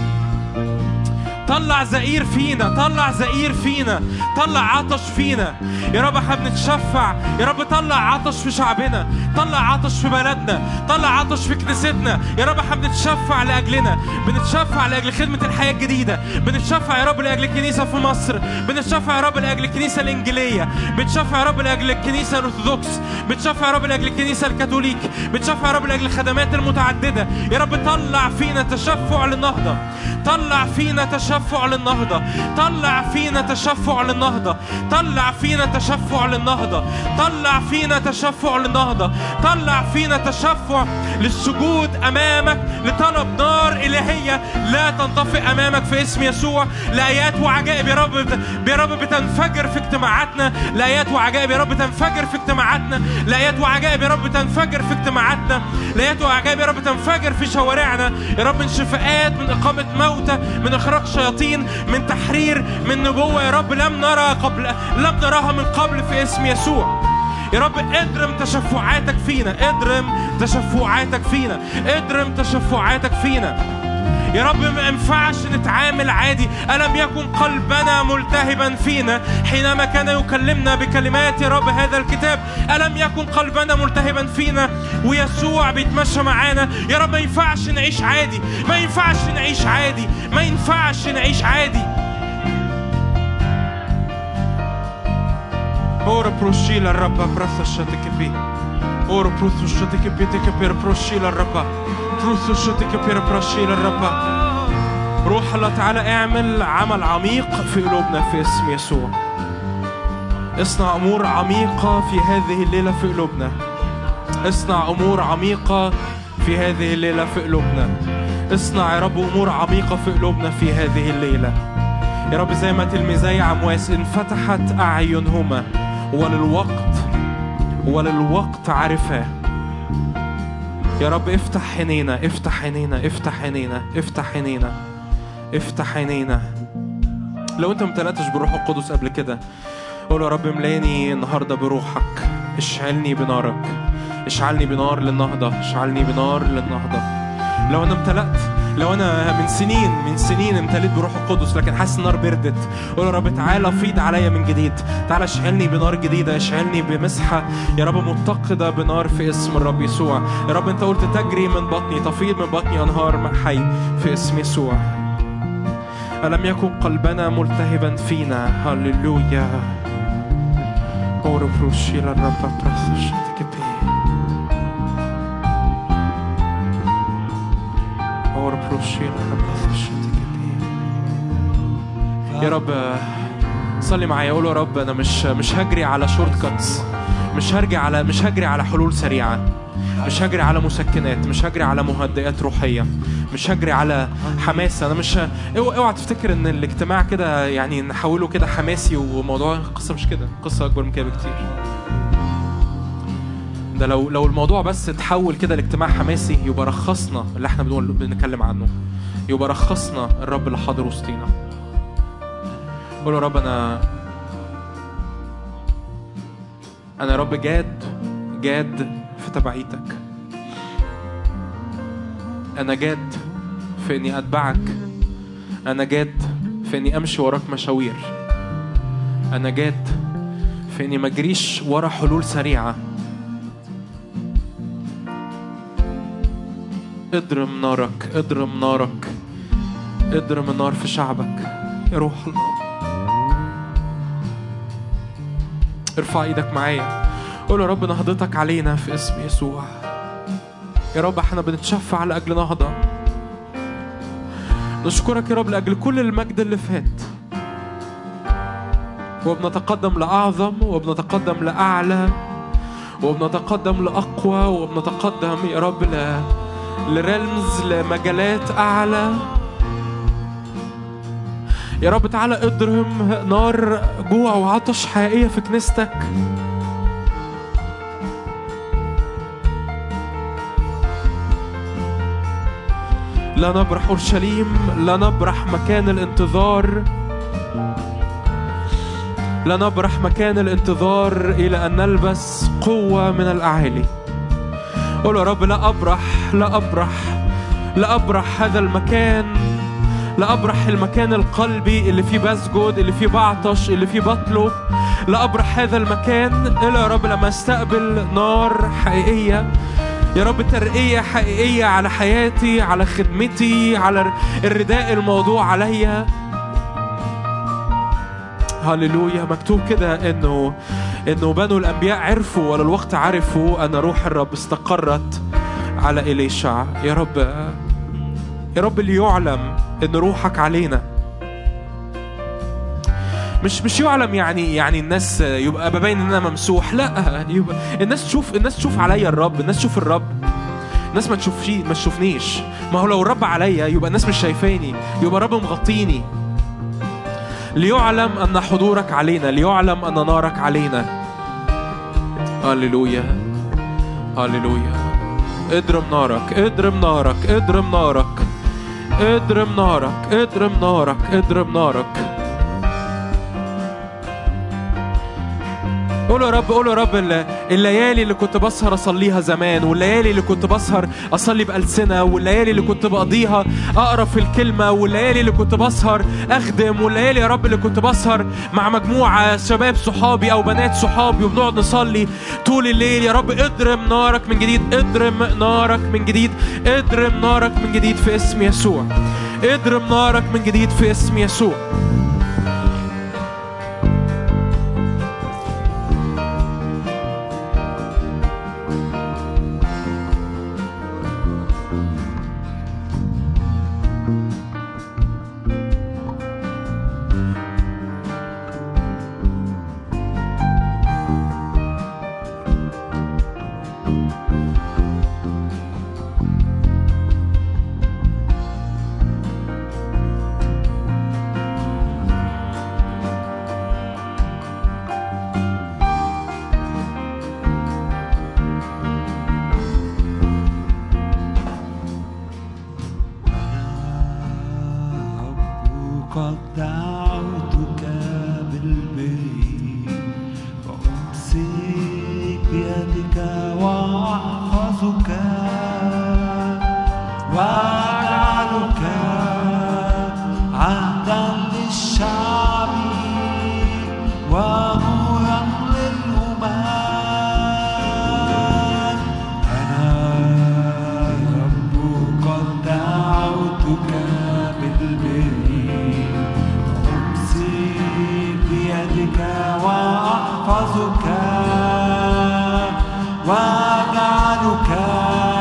S1: طلع زئير فينا طلع زئير فينا طلع عطش فينا يا رب احنا بنتشفع يا رب طلع عطش في شعبنا طلع عطش في بلدنا طلع عطش في كنيستنا يا رب احنا بنتشفع لاجلنا بنتشفع لاجل خدمه الحياه الجديده بنتشفع يا رب لاجل الكنيسه في مصر بنتشفع يا رب لاجل الكنيسه الانجيليه بنتشفع يا رب لاجل الكنيسه الارثوذكس بنتشفع يا رب لاجل الكنيسه الكاثوليك بنتشفع يا رب لاجل الخدمات المتعدده يا رب طلع فينا تشفع للنهضه طلع فينا تشفع للنهضة طلع فينا تشفع للنهضة طلع فينا تشفع للنهضة طلع فينا تشفع للنهضة طلع فينا تشفع للسجود أمامك لطلب نار إلهية لا تنطفئ أمامك في اسم يسوع لآيات وعجائب يا رب يا رب بتنفجر في اجتماعاتنا لآيات وعجائب يا رب تنفجر في اجتماعاتنا لآيات وعجائب يا رب تنفجر في اجتماعاتنا لآيات وعجائب يا رب تنفجر في شوارعنا يا رب من شفاءات من إقامة موتى من إخراج شياطين من تحرير من نبوة يا رب لم نرى قبل لم نراها من قبل في اسم يسوع يا رب اضرم تشفعاتك فينا اضرم تشفعاتك فينا اضرم تشفعاتك فينا يا رب ما ينفعش نتعامل عادي ألم يكن قلبنا ملتهبا فينا حينما كان يكلمنا بكلمات يا رب هذا الكتاب ألم يكن قلبنا ملتهبا فينا ويسوع بيتمشى معانا يا رب ما ينفعش نعيش عادي ما ينفعش نعيش عادي ما ينفعش نعيش عادي Ora proscila rabba brassa shatike bi. Ora pruthu shatike bi teke per proscila rabba. Pruthu shatike per proscila rabba. روح الله تعالى اعمل عمل عميق في قلوبنا في اسم يسوع. اصنع امور عميقة في هذه الليلة في قلوبنا. اصنع امور عميقة في هذه الليلة في قلوبنا. اصنع يا رب امور عميقة في قلوبنا في هذه الليلة. يا رب زي ما تلميذي عمواس انفتحت أعينهما وللوقت وللوقت عرفاه يا رب افتح عينينا افتح عينينا افتح عينينا افتح عينينا افتح عينينا لو انت امتلأتش بالروح القدس قبل كده قول يا رب املاني النهارده بروحك اشعلني بنارك اشعلني بنار للنهضة اشعلني بنار للنهضة لو انا امتلأت لو انا من سنين من سنين امتليت بروح القدس لكن حاسس النار بردت قول يا رب تعالى فيض عليا من جديد تعالى اشعلني بنار جديده اشعلني بمسحه يا رب متقده بنار في اسم الرب يسوع يا رب انت قلت تجري من بطني تفيض من بطني انهار ماء حي في اسم يسوع ألم يكن قلبنا ملتهبا فينا هللويا أورو بروشيلا الرب براسوشتك أورو بروشيلا الرب براسوشتك يا رب صلي معايا قول يا رب انا مش مش هجري على شورت كاتس مش هرجع على مش هجري على حلول سريعه مش هجري على مسكنات مش هجري على مهدئات روحيه مش هجري على حماس انا مش ه... اوعى اوعى تفتكر ان الاجتماع كده يعني نحوله كده حماسي وموضوع القصه مش كده القصه اكبر من كده بكتير ده لو لو الموضوع بس اتحول كده لاجتماع حماسي يبقى رخصنا اللي احنا بنقول بنتكلم عنه يبقى رخصنا الرب اللي حاضر وسطينا قول يا رب انا انا يا رب جاد جاد في تبعيتك انا جاد في اني اتبعك انا جاد في اني امشي وراك مشاوير انا جاد في اني ما اجريش ورا حلول سريعه اضرم نارك اضرم نارك اضرم النار في شعبك يا روح الله ارفع ايدك معايا قول يا رب نهضتك علينا في اسم يسوع يا رب احنا بنتشفع لاجل نهضه نشكرك يا رب لاجل كل المجد اللي فات وبنتقدم لاعظم وبنتقدم لاعلى وبنتقدم لاقوى وبنتقدم يا رب ل لريلمز لمجالات اعلى يا رب تعالى اضرم نار جوع وعطش حقيقيه في كنيستك لا نبرح اورشليم لا نبرح مكان الانتظار لا نبرح مكان الانتظار الى ان نلبس قوه من الاعالي قول يا رب لا ابرح لا ابرح لا ابرح هذا المكان لا ابرح المكان القلبي اللي فيه بسجد اللي فيه بعطش اللي فيه بطلب لا ابرح هذا المكان الا يا رب لما استقبل نار حقيقيه يا رب ترقية حقيقية على حياتي على خدمتي على الرداء الموضوع عليا هللويا مكتوب كده انه انه بنو الانبياء عرفوا ولا الوقت عرفوا ان روح الرب استقرت على اليشع يا رب يا رب ليعلم ان روحك علينا مش مش يعلم يعني يعني الناس يبقى ببين ان انا ممسوح لا يبقى الناس تشوف الناس تشوف عليا الرب الناس تشوف الرب الناس ما تشوفش ما تشوفنيش ما هو لو الرب عليا يبقى الناس مش شايفاني يبقى الرب مغطيني ليعلم ان حضورك علينا ليعلم ان نارك علينا هللويا هللويا اضرم نارك اضرم نارك اضرم نارك اضرم نارك اضرم نارك اضرم نارك قول يا رب قول يا رب ال- الليالي اللي كنت بسهر اصليها زمان والليالي اللي كنت بسهر اصلي بألسنة والليالي اللي كنت بقضيها اقرا في الكلمة والليالي اللي كنت بسهر اخدم والليالي يا رب اللي كنت بسهر مع مجموعة شباب صحابي او بنات صحابي وبنقعد نصلي طول الليل يا رب اضرم نارك من جديد اضرم نارك من جديد اضرم نارك من جديد في اسم يسوع اضرم نارك من جديد في اسم يسوع
S2: رب قد دعوتك بالبر فأمسك بيدك وأحفظك وأجعلك عهدا للشعب ونورا للأمم أنا رب قد دعوتك بالبر أمسك بيدك وأحفظك وأجعلك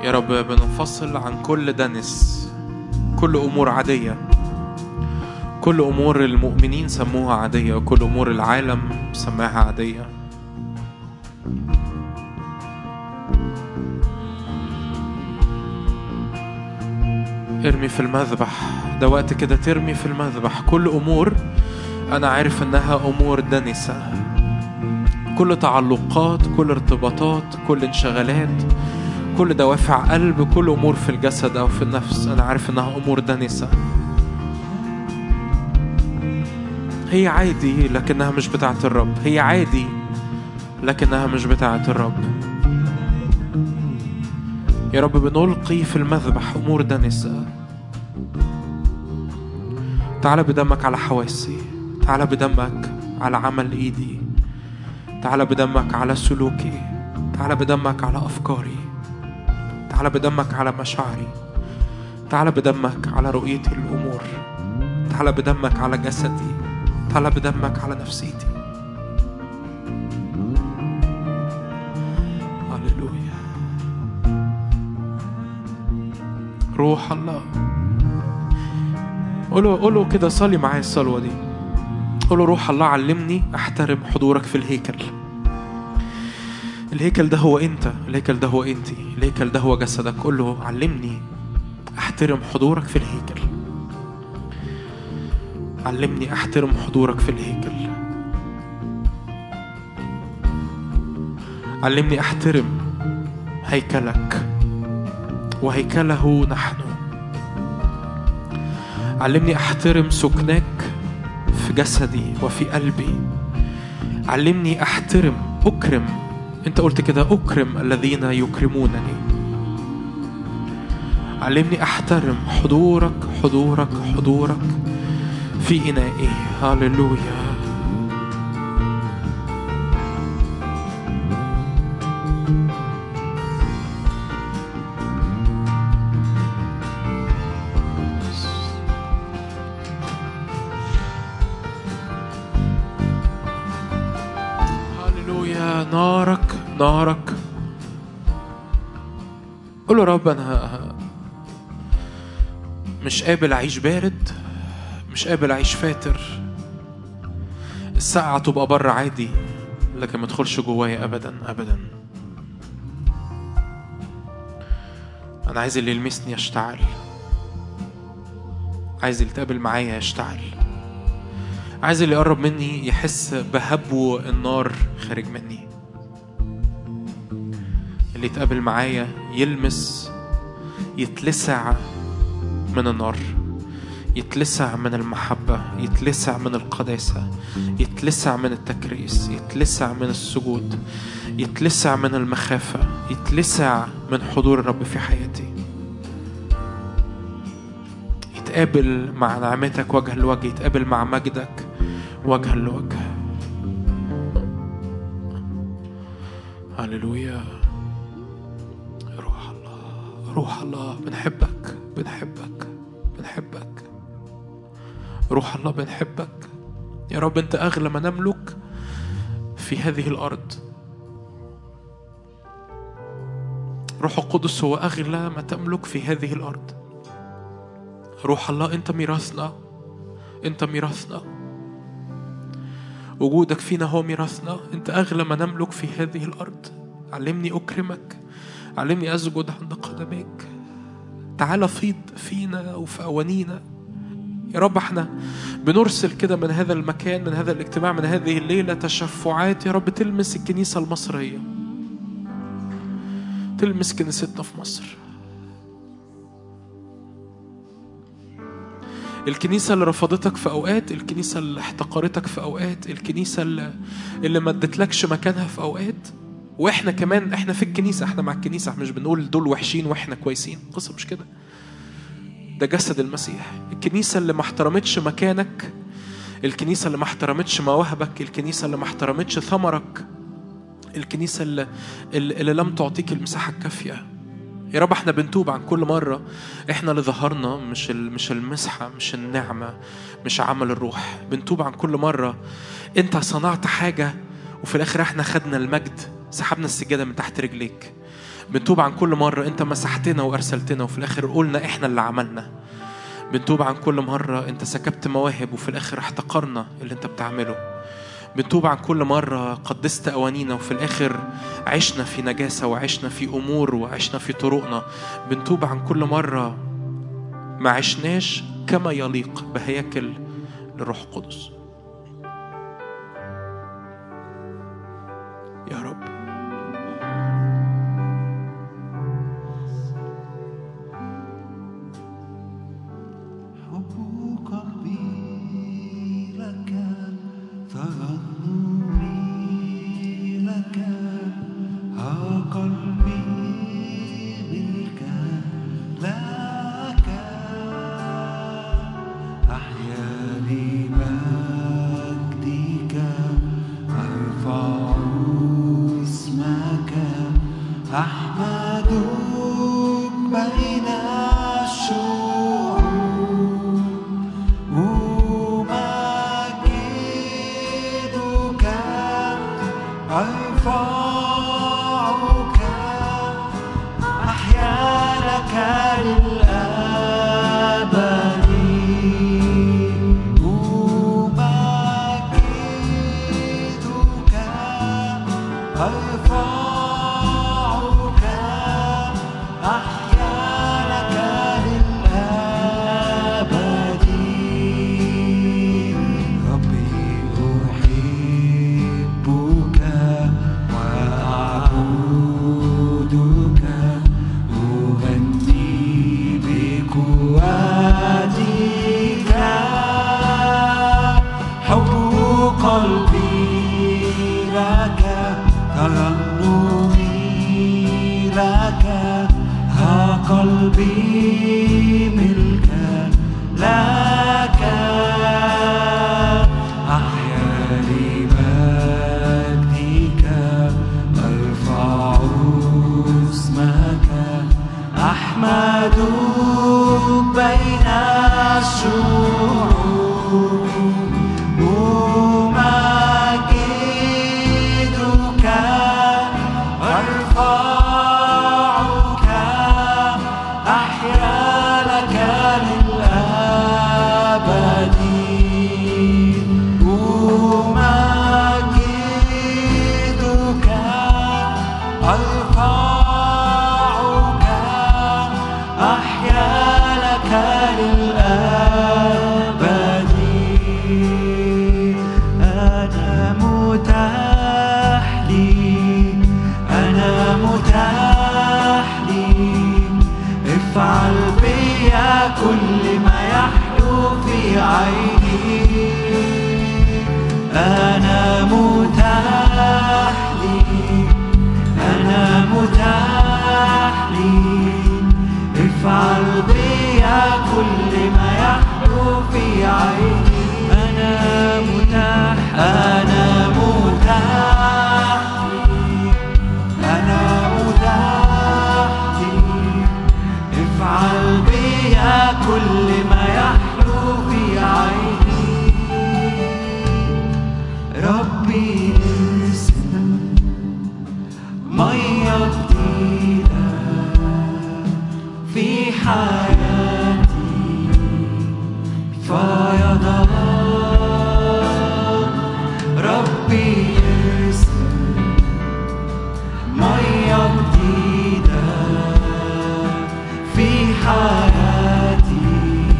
S1: يا رب بننفصل عن كل دنس كل أمور عادية كل أمور المؤمنين سموها عادية وكل أمور العالم سماها عادية ارمي في المذبح ده وقت كده ترمي في المذبح كل أمور أنا عارف إنها أمور دنسة كل تعلقات كل ارتباطات كل انشغالات كل دوافع قلب كل أمور في الجسد أو في النفس أنا عارف إنها أمور دنسة هي عادي لكنها مش بتاعة الرب هي عادي لكنها مش بتاعة الرب يا رب بنلقي في المذبح أمور دنسة تعال بدمك على حواسي تعال بدمك على عمل إيدي تعال بدمك على سلوكي تعال بدمك على أفكاري تعال بدمك على مشاعري تعال بدمك على رؤيتي الأمور تعال بدمك على جسدي تعال بدمك على نفسيتي هللويا روح الله قولوا قولوا كده صلي معايا الصلوة دي قولوا روح الله علمني أحترم حضورك في الهيكل الهيكل ده هو أنت الهيكل ده هو أنت الهيكل ده هو جسدك قول له علمني أحترم حضورك في الهيكل علمني أحترم حضورك في الهيكل علمني أحترم هيكلك وهيكله نحن علمني أحترم سكنك في جسدي وفي قلبي علمني أحترم أكرم أنت قلت كده أكرم الذين يكرمونني علمني أحترم حضورك حضورك حضورك في إنائي هاللويا هاللويا نارك نارك قول له رب انا مش قابل اعيش بارد مش قابل اعيش فاتر الساعة تبقى بره عادي لكن ما تدخلش جوايا ابدا ابدا انا عايز اللي يلمسني يشتعل عايز اللي يتقابل معايا يشتعل عايز اللي يقرب مني يحس بهبو النار خارج مني اللي يتقابل معايا يلمس يتلسع من النار يتلسع من المحبة يتلسع من القداسة يتلسع من التكريس يتلسع من السجود يتلسع من المخافة يتلسع من حضور الرب في حياتي يتقابل مع نعمتك وجها لوجه يتقابل مع مجدك وجها لوجه هللويا روح الله روح الله بنحبك بنحبك بنحبك روح الله بنحبك يا رب انت اغلى ما نملك في هذه الارض روح القدس هو اغلى ما تملك في هذه الارض روح الله انت ميراثنا انت ميراثنا وجودك فينا هو ميراثنا انت اغلى ما نملك في هذه الارض علمني اكرمك علمني اسجد عند قدميك تعال فيض فينا وفي اوانينا يا رب احنا بنرسل كده من هذا المكان من هذا الاجتماع من هذه الليله تشفعات يا رب تلمس الكنيسه المصريه تلمس كنيستنا في مصر الكنيسة اللي رفضتك في أوقات الكنيسة اللي احتقرتك في أوقات الكنيسة اللي, اللي ما ادتلكش مكانها في أوقات واحنا كمان احنا في الكنيسة احنا مع الكنيسة احنا مش بنقول دول وحشين واحنا كويسين القصة مش كده ده جسد المسيح الكنيسة اللي ما احترمتش مكانك الكنيسة اللي ما احترمتش مواهبك الكنيسة اللي ما احترمتش ثمرك الكنيسة اللي, اللي اللي لم تعطيك المساحة الكافية يا رب احنا بنتوب عن كل مرة احنا اللي ظهرنا مش ال- مش المسحة مش النعمة مش عمل الروح بنتوب عن كل مرة انت صنعت حاجة وفي الاخر احنا خدنا المجد سحبنا السجادة من تحت رجليك بنتوب عن كل مرة أنت مسحتنا وأرسلتنا وفي الآخر قلنا إحنا اللي عملنا بنتوب عن كل مرة أنت سكبت مواهب وفي الآخر احتقرنا اللي أنت بتعمله بنتوب عن كل مرة قدست أوانينا وفي الآخر عشنا في نجاسة وعشنا في أمور وعشنا في طرقنا بنتوب عن كل مرة ما عشناش كما يليق بهياكل للروح القدس يا رب
S2: حب قلبي لك ترنمي لك ها قلبي بك لك أحيا لمجدك أرفع اسمك أحمدك بين الشعوب أمجدك أرفعك أحيا لك للأبد أمجدك أرفعك أحيا لك للأبد ربي أحبك وأعبدك أغني بقوتك حب قلبي لك ترنمي لك ها قلبي ملكا لك أحيا لمجدك أرفع اسمك أحمد بين الشعوب أمجدك أرفعك أحيا لك للأبد أمجدك أرفعك أحيا لك للأبد أنا متاح لي أنا متاح لي افعل بيا كل ما يحلو في عيني أنا متاح لي أنا متاح لي افعل بيا كل ما يحلو في عيني أنا متاح أنا متاح لي أنا متاح لي افعل بيا كل ما يحلو في عيني ربي ارسل مية جديدة في حياتي فيضان ربي ارسل مية جديدة في حياتي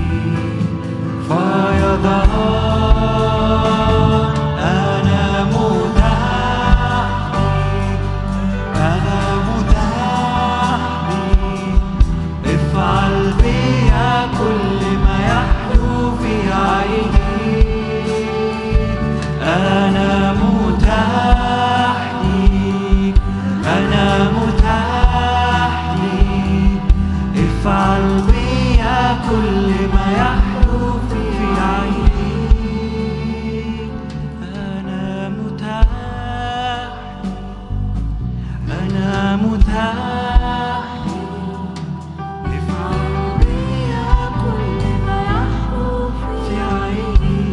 S2: فيضان أنا متاح لي أنا متاح لي افعل بيا كل ما يحلو في عيني أنا متاح لي أنا متاح لي افعل بيا كل ما يحلو في عيني أنا متاح أنا متاح افعل بيا كل ما يحلو في عيني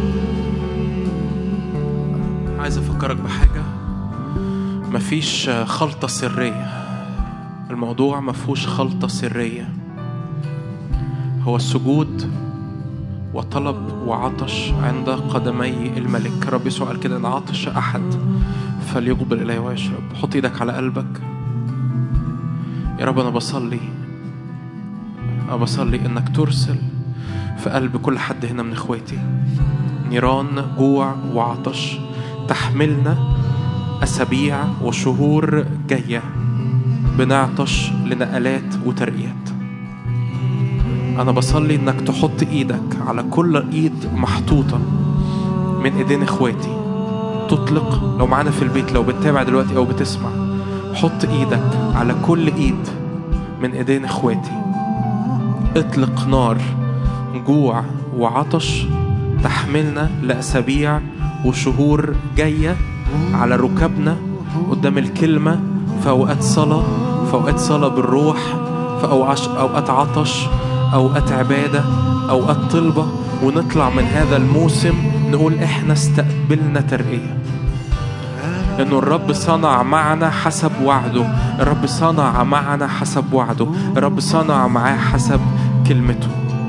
S1: عايز افكرك بحاجه مفيش خلطه سريه الموضوع ما فيهوش خلطة سرية هو السجود وطلب وعطش عند قدمي الملك رب يسوع قال كده ان عطش احد فليقبل الي ويشرب حط ايدك على قلبك يا رب انا بصلي انا بصلي انك ترسل في قلب كل حد هنا من اخواتي نيران جوع وعطش تحملنا اسابيع وشهور جايه بنعطش لنقلات وترقيات أنا بصلي إنك تحط إيدك على كل إيد محطوطة من إيدين إخواتي تطلق لو معانا في البيت لو بتتابع دلوقتي أو بتسمع حط إيدك على كل إيد من إيدين إخواتي اطلق نار جوع وعطش تحملنا لأسابيع وشهور جاية على ركبنا قدام الكلمة في أوقات صلاة في أوقات صلاة بالروح في أوعش- أوقات عطش أوقات عبادة أوقات طلبة ونطلع من هذا الموسم نقول إحنا استقبلنا ترقية إنه الرب صنع معنا حسب وعده الرب صنع معنا حسب وعده الرب صنع معاه حسب كلمته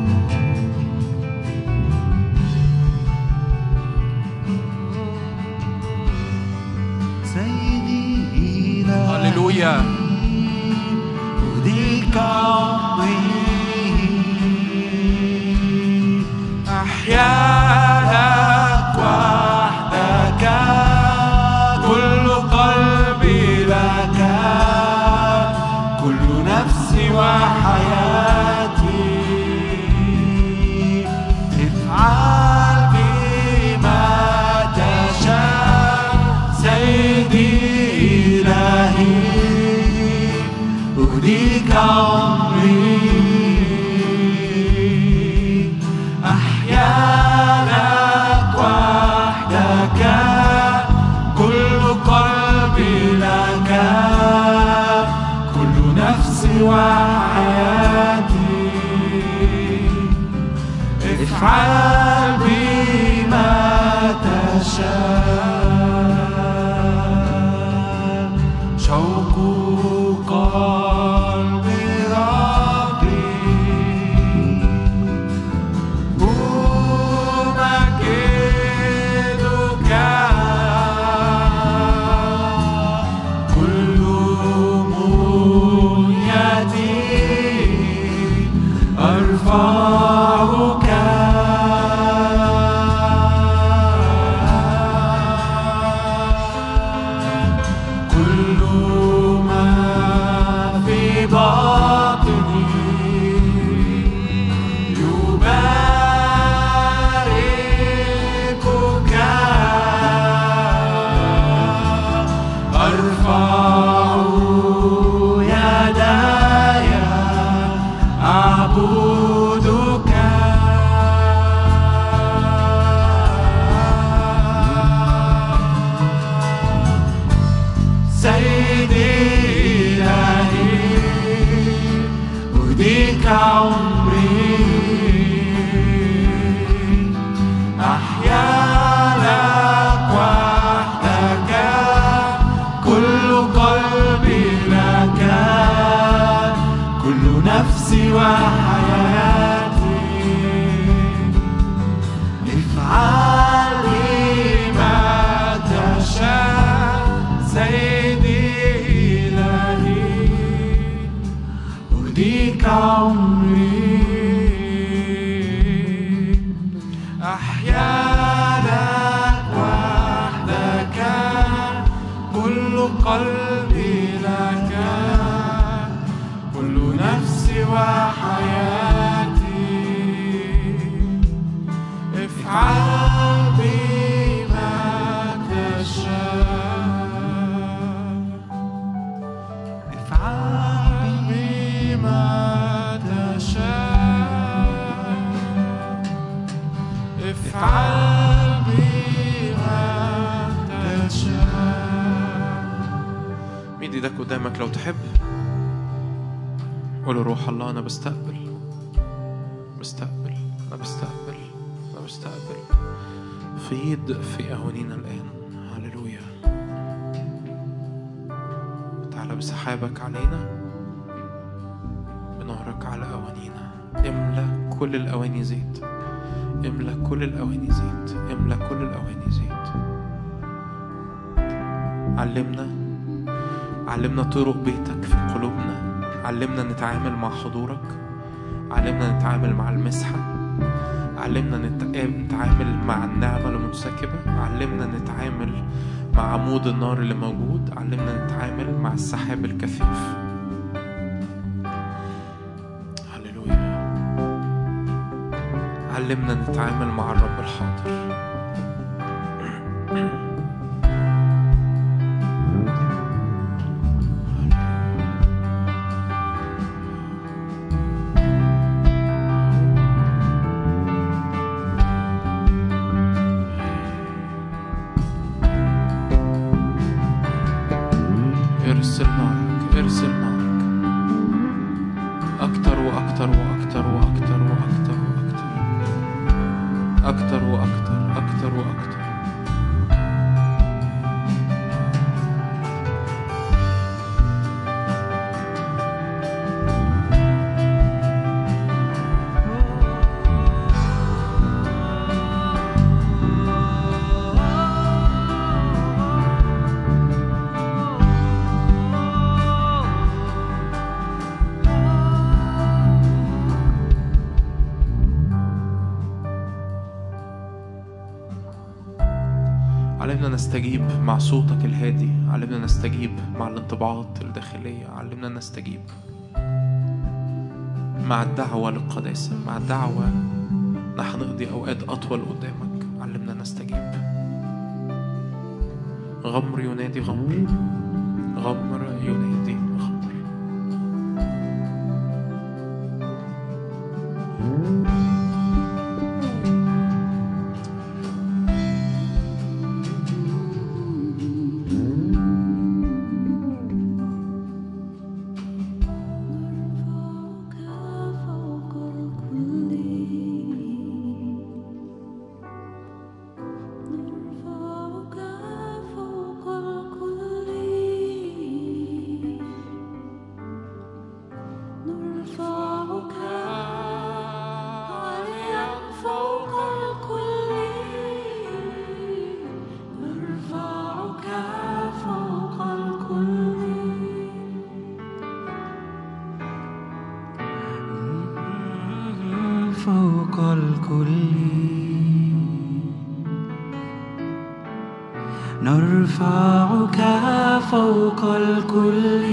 S3: سيدي إلهي
S1: هللويا
S3: أهديك عمري أحيا لك وحدك كل قلبي لك كل نفسي وحياتي افعل بي ما تشاء سيدي إلهي أهديك عمري أحيا لك وحدك كل قلبي لك كل نفسي وحياتي افعل بي ما تشاء شوق قلبي ربي أمجدك كل منيتي أرفعك كل ما في باطني يباركك أرفع يداي أعبدك سيدي إلهي أهديك عمري أحيا لك وحدك كل قلبي لك كل نفسي وحياتي افعل لي ما تشاء سيدي إلهي أهديك عمري أحيا لك وحدك كل قلبي لك كل نفسي وحياتي افعل بي ما تشاء افعل بي ما تشاء افعل بي ما تشاء
S1: ميد ايدك قدامك لو تحب قول روح الله انا بستقبل بستقبل انا بستقبل انا بستقبل فيض في اهونينا الان هللويا تعالى بسحابك علينا نارك على أوانينا املى كل الأواني زيت املى كل الأواني زيت املى كل الأواني زيت علمنا علمنا طرق بيتك في قلوبنا علمنا نتعامل مع حضورك علمنا نتعامل مع المسحة علمنا نت- نتعامل مع النعمة المنسكبة علمنا نتعامل مع عمود النار اللي موجود علمنا نتعامل مع السحاب الكثيف هللويا علمنا نتعامل مع الرب الحاضر ارسل نارك ارسل نارك أكتر وأكتر وأكتر وأكتر وأكتر وأكتر أكتر وأكتر أكتر وأكتر علمنا نستجيب مع صوتك الهادي علمنا نستجيب مع الانطباعات الداخلية علمنا نستجيب مع الدعوة للقداسة مع الدعوة نحن نقضي أوقات أطول قدامك علمنا نستجيب غمر ينادي غمر غمر ينادي غمر
S2: نرفعك فوق الكل نرفعك فوق الكل نرفعك عاليا فوق الكل نرفعك فوق الكل
S4: فوق الكل نرفعك فوق الكل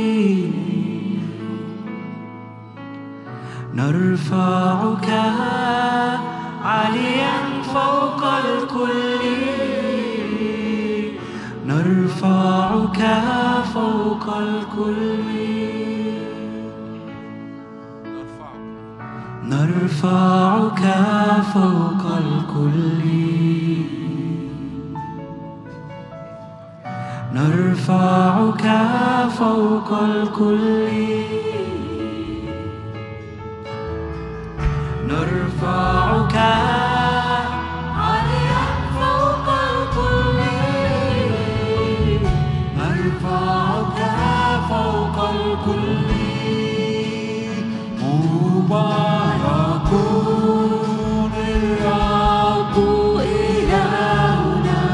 S4: نرفعك عاليا فوق الكل نرفعك فوق الكل نرفعك فوق الكل نرفعك فوق الكل نرفعك
S2: عاليا فوق الكل
S4: نرفعك فوق الكل مبارك الرب إلهنا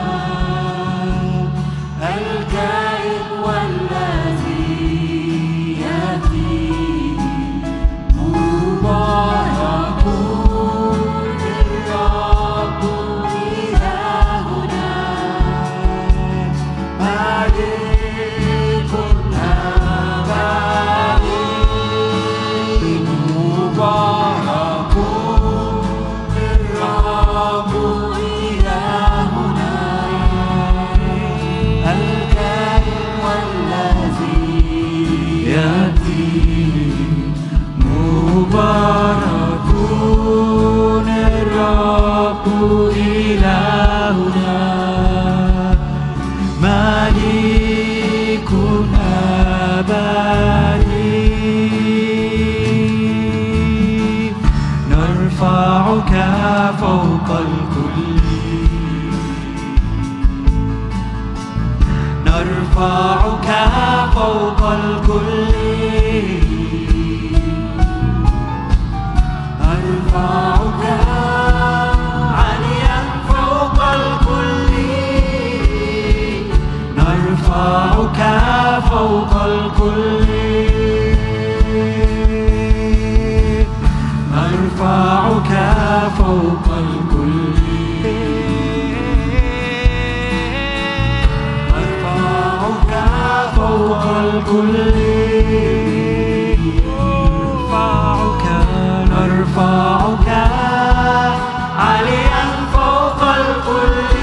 S4: الكائن والذي يأتي مبارك الرب إلهنا ملك أبدي مبارك الرب إلهنا الكائن والذي يأتي مبارك الرب إلهنا ملك أبدي نرفعك فوق الكل نرفعك فوق الكل الكل نرفعك نرفعك عاليا فوق الكل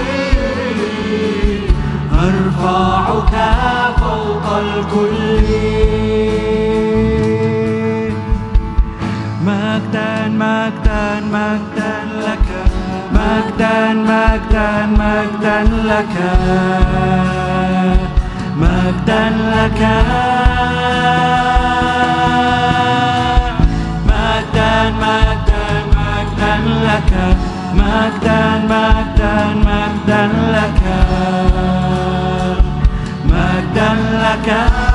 S4: نرفعك فوق الكل مجدا مجدا مجدا لك مجدا مجدا مجدا لك مجدا لك مجدا مجدا مجدا لك مجدا مجدا مجدا لك مجدا لك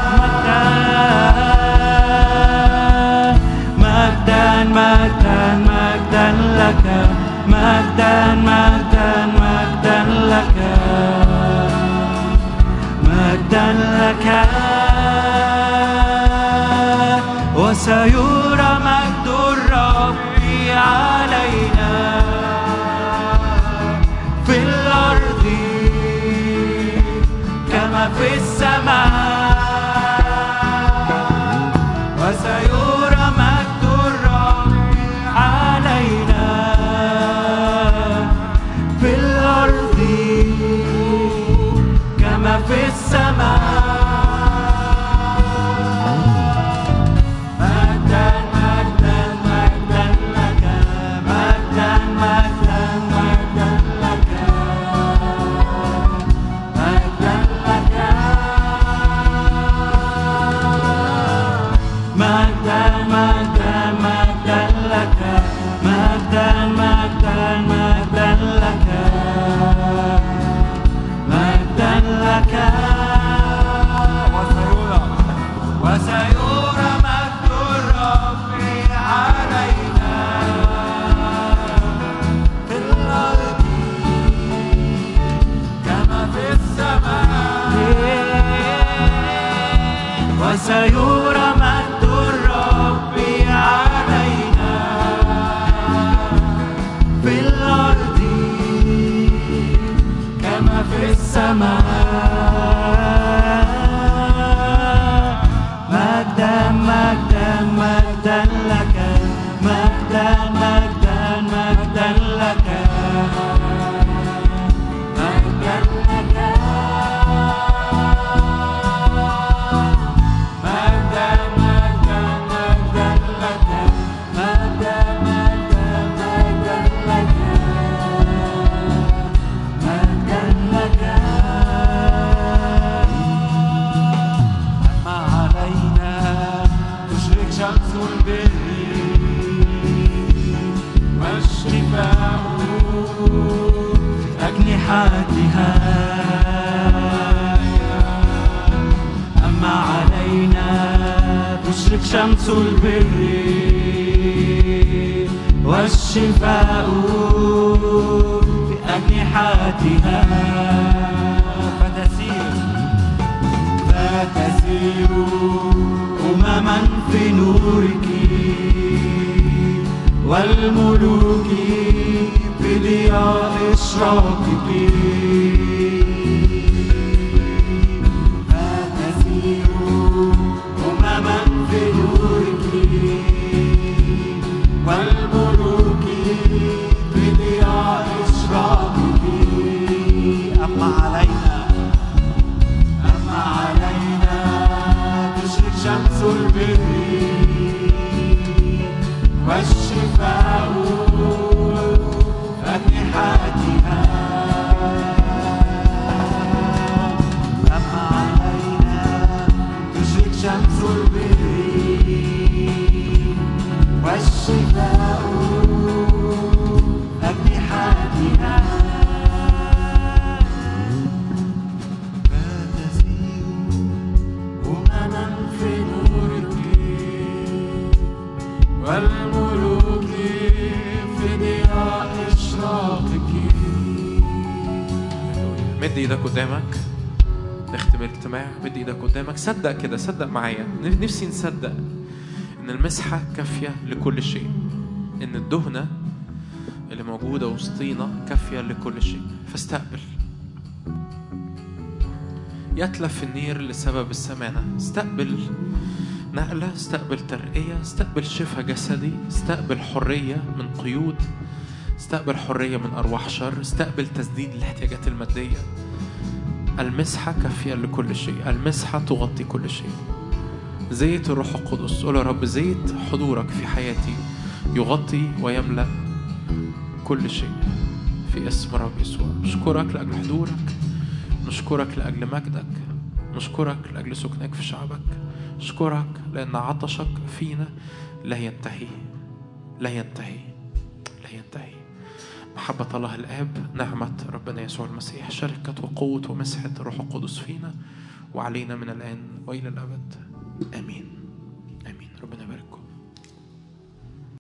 S4: مجدا مجدا مجدا لك مجدا مجدا مجدا لك مجدا لك وسيرى مجد الرب علينا في الأرض كما في السماء وسيرى مجد الرب علينا في الأرض كما في السماء مجدا مجدا مجدا لك مجدا مجدا مجدا لك مجدا لك مجدا مجدا مجدا لك مجدا مجدا مجدا لك مجدا لك وسيرى وسيرى مجد الرب علينا في الأرض كما في السماء وسيرى مجد الرب علينا في الأرض كما في السماء مجدا مجدا مجدا لك مجدا مجدا مجدا لك مجدا لك مجدا مجدا مجدا لك مجدا مجدا مجدا لك مجدا لك أما علينا تشرق شمس البر والشفاء أجنحتها أما علينا تشرق شمس البر والشفاء بأجنحتها فتسير فتسير أمما في نورك والملوك في ضياء إشراقك فتسير أمما في نورك والملوك في ضياء إشراقك أما علينا أما علينا تشرق شمس البر والشفاء أجنحتها أما علينا تشرق شمس البر والشفاء أجنحتها فتسير أمما في نورك والملوك في ضياء إشراقك
S1: مد ايدك قدامك نختم الاجتماع مد ايدك قدامك صدق كده صدق معايا نفسي نصدق ان المسحه كافيه لكل شيء ان الدهنه اللي موجوده وسطينا كافيه لكل شيء فاستقبل يتلف النير لسبب السمانة استقبل نقلة استقبل ترقية استقبل شفاء جسدي استقبل حرية من قيود استقبل حرية من أرواح شر استقبل تسديد الاحتياجات المادية المسحة كافية لكل شيء المسحة تغطي كل شيء زيت الروح القدس قول يا رب زيت حضورك في حياتي يغطي ويملأ كل شيء في اسم رب يسوع نشكرك لأجل حضورك نشكرك لأجل مجدك نشكرك لأجل سكنك في شعبك نشكرك لأن عطشك فينا لا ينتهي لا ينتهي لا ينتهي محبة الله الآب نعمة ربنا يسوع المسيح شركة وقوة ومسحة الروح القدس فينا وعلينا من الآن وإلى الأبد آمين آمين ربنا يبارك